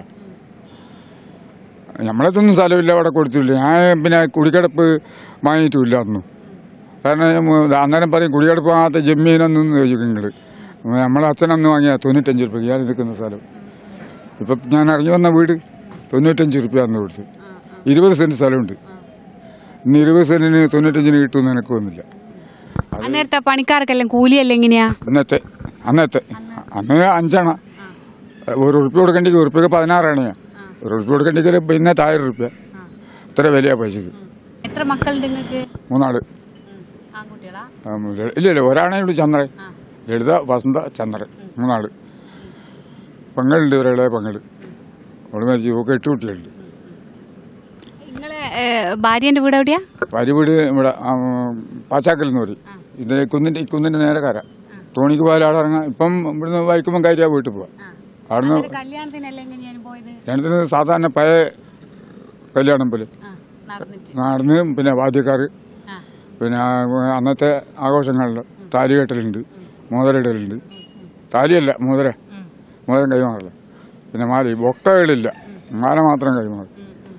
നമ്മളത്തൊന്നും സ്ഥലമില്ല അവിടെ കൊടുത്തില്ല ഞാൻ പിന്നെ കുടിക്കടപ്പ് വാങ്ങിയിട്ടുമില്ല അന്നും കാരണം ഞാൻ മു- അന്നേരം പറയും കുടിക്കടപ്പ് വാങ്ങാത്ത ജമ്മീനൊന്നും ചോദിക്കും നിങ്ങൾ നമ്മളെ അച്ഛനന്ന് വാങ്ങിയ തൊണ്ണൂറ്റഞ്ച് റുപ്യ ഞാൻ നിൽക്കുന്ന സ്ഥലം ഇപ്പം ഞാൻ ഇറങ്ങി വന്ന വീട് തൊണ്ണൂറ്റഞ്ച് റുപ്യ അന്ന് കൊടുത്ത് ഇരുപത് സെൻറ്റ് സ്ഥലമുണ്ട് ഇന്ന് ഇരുപത് സെൻറ്റിന് തൊണ്ണൂറ്റഞ്ചിന് കിട്ടുമെന്ന് എനിക്ക് തോന്നുന്നില്ല അന്നേരത്തെ പണിക്കാർക്കെല്ലാം കൂലിയല്ല എങ്ങനെയാ അന്നത്തെ അന്നത്തെ അന്ന് അഞ്ചാണ ഒരു ഉറുപ്പ്യ കൊടുക്കണ്ടെങ്കിൽ ഉറുപ്പ്യക്ക് പതിനാറാണ് ഒരു ഉറുപ്പ്യ കൊടുക്കണ്ടെങ്കിൽ പിന്നെ തായിരം റുപ്യ ഇത്ര വിലയാ പൈസക്ക് എത്ര മക്കളുണ്ട് നിങ്ങൾക്ക് മൂന്നാള് ആൺകുട്ടികളാ ആ, ലളിത- ഇല്ല ഇല്ല ഒരാണേ ഉള്ളൂ ചന്ദ്രൻ ലളിത വസന്ത ചന്ദ്രൻ മൂന്നാള് പെങ്ങളുണ്ട് ഒരാളെ പെങ്ങള് അവള് മരിച്ചു ഒക്കെ എട്ട് കുട്ടികളുണ്ട് നിങ്ങളെ ഭാര്യന്റെ വീട് എവിടെയാ ഭാര്യ വീട് ഇവിടെ ആ, പാച്ചാക്കൽ എന്ന് പറയും ഇത് കുന്നിന്റെ ഈ കുന്നിന്റെ നേരെ കര തോണിക്ക് പോയാൽ അവിടെ ഇറങ്ങാം ഇപ്പം ഇവിടുന്ന് വൈക്കുമ്പം കയറ്റിയാ വീട്ടിൽ പോവാം അവിടുന്ന് കല്യാണത്തിനല്ല എങ്ങനെയാണ് പോയത് രണ്ടത്തിന് സാധാരണ പഴയ കല്യാണം പോലെ നടന്നിട്ട് നടന്ന് പിന്നെ വാദ്യക്കാർ പിന്നെ ആ, അന്നത്തെ ആഘോഷങ്ങളിൽ താലികെട്ടലുണ്ട് മോതിരയിടലുണ്ട് താലിയല്ല മോതിര മോതിരം കൈമാറില്ല പിന്നെ മാലി ബൊക്കകളില്ല മാല മാത്രം കൈമാറും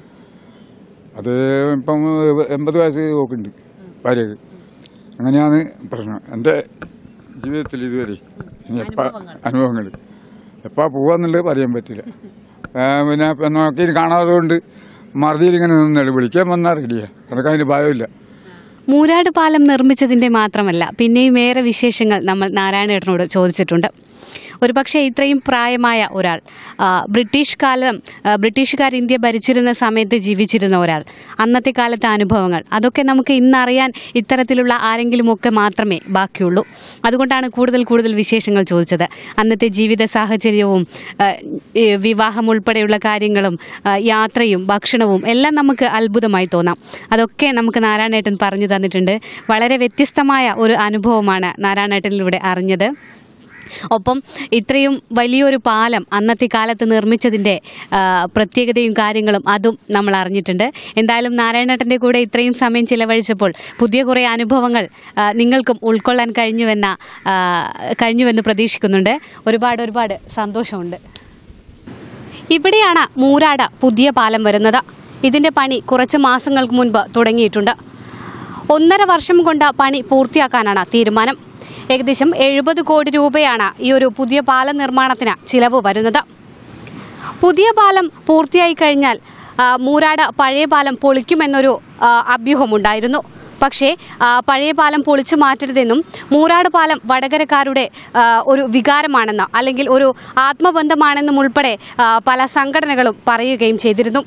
അത് ഇപ്പം എൺപത് വയസ്സ് നോക്കുന്നുണ്ട് ഭാര്യക്ക് അങ്ങനെയാണ് പ്രശ്നം എൻ്റെ ജീവിതത്തിൽ ഇതുവരെ ഇനി എപ്പ അനുഭവങ്ങൾ എപ്പാ പോവാന്നുള്ളത് പറയാൻ പറ്റില്ല ആ, പിന്നെ ഇപ്പം നോക്കി കാണാതെ കൊണ്ട് മറുതിയിൽ ഇങ്ങനെ നിന്നുള്ളൂ വിളിക്കാൻ വന്നാൽ റെഡിയാ അതൊക്കെ അതിന് ഭയമില്ല മൂരാട് പാലം നിർമ്മിച്ചതിന്റെ മാത്രമല്ല പിന്നെയും ഏറെ വിശേഷങ്ങൾ നമ്മൾ നാരായണേട്ടനോട് ചോദിച്ചിട്ടുണ്ട് ഒരുപക്ഷെ ഇത്രയും പ്രായമായ ഒരാൾ ആ, ബ്രിട്ടീഷ് കാലം ആ, ബ്രിട്ടീഷുകാർ ഇന്ത്യ ഭരിച്ചിരുന്ന സമയത്ത് ജീവിച്ചിരുന്ന ഒരാൾ അന്നത്തെ കാലത്തെ അനുഭവങ്ങൾ അതൊക്കെ നമുക്ക് ഇന്നറിയാൻ ഇത്തരത്തിലുള്ള ആരെങ്കിലുമൊക്കെ മാത്രമേ ബാക്കിയുള്ളൂ അതുകൊണ്ടാണ് കൂടുതൽ കൂടുതൽ വിശേഷങ്ങൾ ചോദിച്ചത് അന്നത്തെ ജീവിത സാഹചര്യവും ആ, ഈ വിവാഹം ഉൾപ്പെടെയുള്ള കാര്യങ്ങളും ആ, യാത്രയും ഭക്ഷണവും എല്ലാം നമുക്ക് അത്ഭുതമായി തോന്നാം അതൊക്കെ നമുക്ക് നാരായണേട്ടൻ പറഞ്ഞു തന്നിട്ടുണ്ട് വളരെ വ്യത്യസ്തമായ ഒരു അനുഭവമാണ് നാരായണേട്ടനിലൂടെ അറിഞ്ഞത് ഒപ്പം ഇത്രയും വലിയൊരു പാലം അന്നത്തെ കാലത്ത് നിർമ്മിച്ചതിൻ്റെ ആ, പ്രത്യേകതയും കാര്യങ്ങളും അതും നമ്മൾ അറിഞ്ഞിട്ടുണ്ട് എന്തായാലും നാരായണേട്ടൻ്റെ കൂടെ ഇത്രയും സമയം ചിലവഴിച്ചപ്പോൾ പുതിയ കുറേ അനുഭവങ്ങൾ ആ, നിങ്ങൾക്കും ഉൾക്കൊള്ളാൻ കഴിഞ്ഞുവെന്ന ആ, കഴിഞ്ഞുവെന്ന് പ്രതീക്ഷിക്കുന്നുണ്ട് ഒരുപാട് ഒരുപാട് സന്തോഷമുണ്ട് ഇവിടെയാണ് മൂരാട് പുതിയ പാലം വരുന്നത് ഇതിൻ്റെ പണി കുറച്ച് മാസങ്ങൾക്ക് മുൻപ് തുടങ്ങിയിട്ടുണ്ട് ഒന്നര വർഷം കൊണ്ട് പണി പൂർത്തിയാക്കാനാണ് തീരുമാനം ഏകദേശം എഴുപത് കോടി രൂപയാണ് ഈ ഒരു പുതിയ പാലം നിർമ്മാണത്തിന് ചിലവ് വരുന്നത് പുതിയ പാലം പൂർത്തിയായി കഴിഞ്ഞാൽ ആ, മൂരാട് പഴയ പാലം പൊളിക്കുമെന്നൊരു ആ, അഭ്യൂഹമുണ്ടായിരുന്നു പക്ഷേ ആ, പഴയ പാലം പൊളിച്ചു മാറ്റരുതെന്നും മൂരാട് പാലം വടകരക്കാരുടെ ആ, ഒരു വികാരമാണെന്ന് അല്ലെങ്കിൽ ഒരു ആത്മബന്ധമാണെന്നും ഉൾപ്പെടെ ആ, പല സംഘടനകളും പറയുകയും ചെയ്തിരുന്നു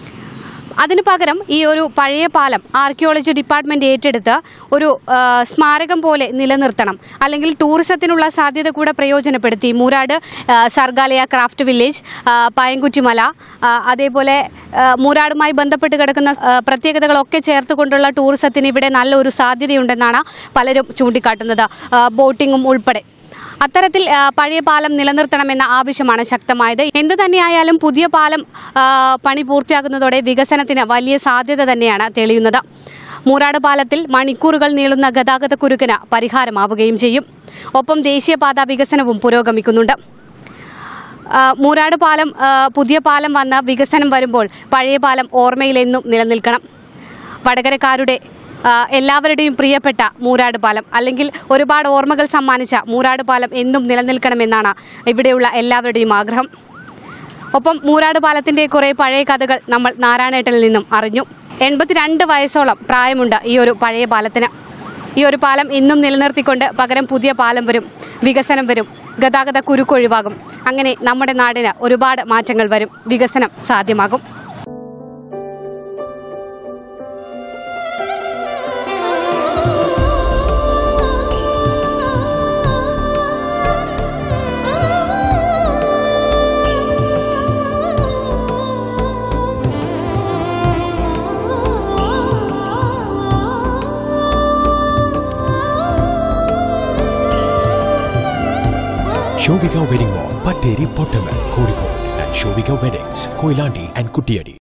അതിനു പകരം ഈ ഒരു പഴയ പാലം ആർക്കിയോളജി ഡിപ്പാർട്ട്മെന്റ് ഏറ്റെടുത്ത് ഒരു ആ, സ്മാരകം പോലെ നിലനിർത്തണം അല്ലെങ്കിൽ ടൂറിസത്തിനുള്ള സാധ്യത കൂടെ പ്രയോജനപ്പെടുത്തി മൂരാട് ആ, സർഗാലയ ക്രാഫ്റ്റ് വില്ലേജ് ആ, പയൻകുറ്റിമല ആ, അതേപോലെ ആ, മൂരാടുമായി ബന്ധപ്പെട്ട് കിടക്കുന്ന ആ, പ്രത്യേകതകളൊക്കെ ചേർത്തുകൊണ്ടുള്ള ടൂറിസത്തിന് ഇവിടെ നല്ലൊരു സാധ്യതയുണ്ടെന്നാണ് പലരും ചൂണ്ടിക്കാട്ടുന്നത് ആ, ബോട്ടിങ്ങും ഉൾപ്പെടെ അത്തരത്തിൽ ആ, പഴയ പാലം നിലനിർത്തണമെന്ന ആവശ്യമാണ് ശക്തമായത് എന്തു തന്നെയായാലും പുതിയ പാലം ആ, പണി പൂർത്തിയാകുന്നതോടെ വികസനത്തിന് വലിയ സാധ്യത തന്നെയാണ് തെളിയുന്നത് മൂരാട് പാലത്തിൽ മണിക്കൂറുകൾ നീളുന്ന ഗതാഗത കുരുക്കിന് പരിഹാരമാവുകയും ചെയ്യും ഒപ്പം ദേശീയപാത വികസനവും പുരോഗമിക്കുന്നുണ്ട് ആ, മൂരാട് പാലം ആ, പുതിയ പാലം വന്ന വികസനം വരുമ്പോൾ പഴയ പാലം ഓർമ്മയിലെന്നും നിലനിൽക്കണം വടകരക്കാരുടെ ആ, എല്ലാവരുടെയും പ്രിയപ്പെട്ട മൂരാട് പാലം അല്ലെങ്കിൽ ഒരുപാട് ഓർമ്മകൾ സമ്മാനിച്ച മൂരാട് പാലം എന്നും നിലനിൽക്കണമെന്നാണ് ഇവിടെയുള്ള എല്ലാവരുടെയും ആഗ്രഹം ഒപ്പം മൂരാട് പാലത്തിന്റെ കുറെ പഴയ കഥകൾ നമ്മൾ നാരായണേട്ടനിൽ നിന്നും അറിഞ്ഞു എൺപത്തിരണ്ട് വയസ്സോളം പ്രായമുണ്ട് ഈ ഒരു പഴയ പാലത്തിന് ഈ ഒരു പാലം ഇന്നും നിലനിർത്തിക്കൊണ്ട് പകരം പുതിയ പാലം വരും വികസനം വരും ഗതാഗത കുരുക്കൊഴിവാകും അങ്ങനെ നമ്മുടെ നാടിന് ഒരുപാട് മാറ്റങ്ങൾ വരും വികസനം സാധ്യമാകും Shobika Wedding Mall, Patteri Pottamal, Kozhikode, and Shobika Weddings, Koilandi and Kuttiyadi.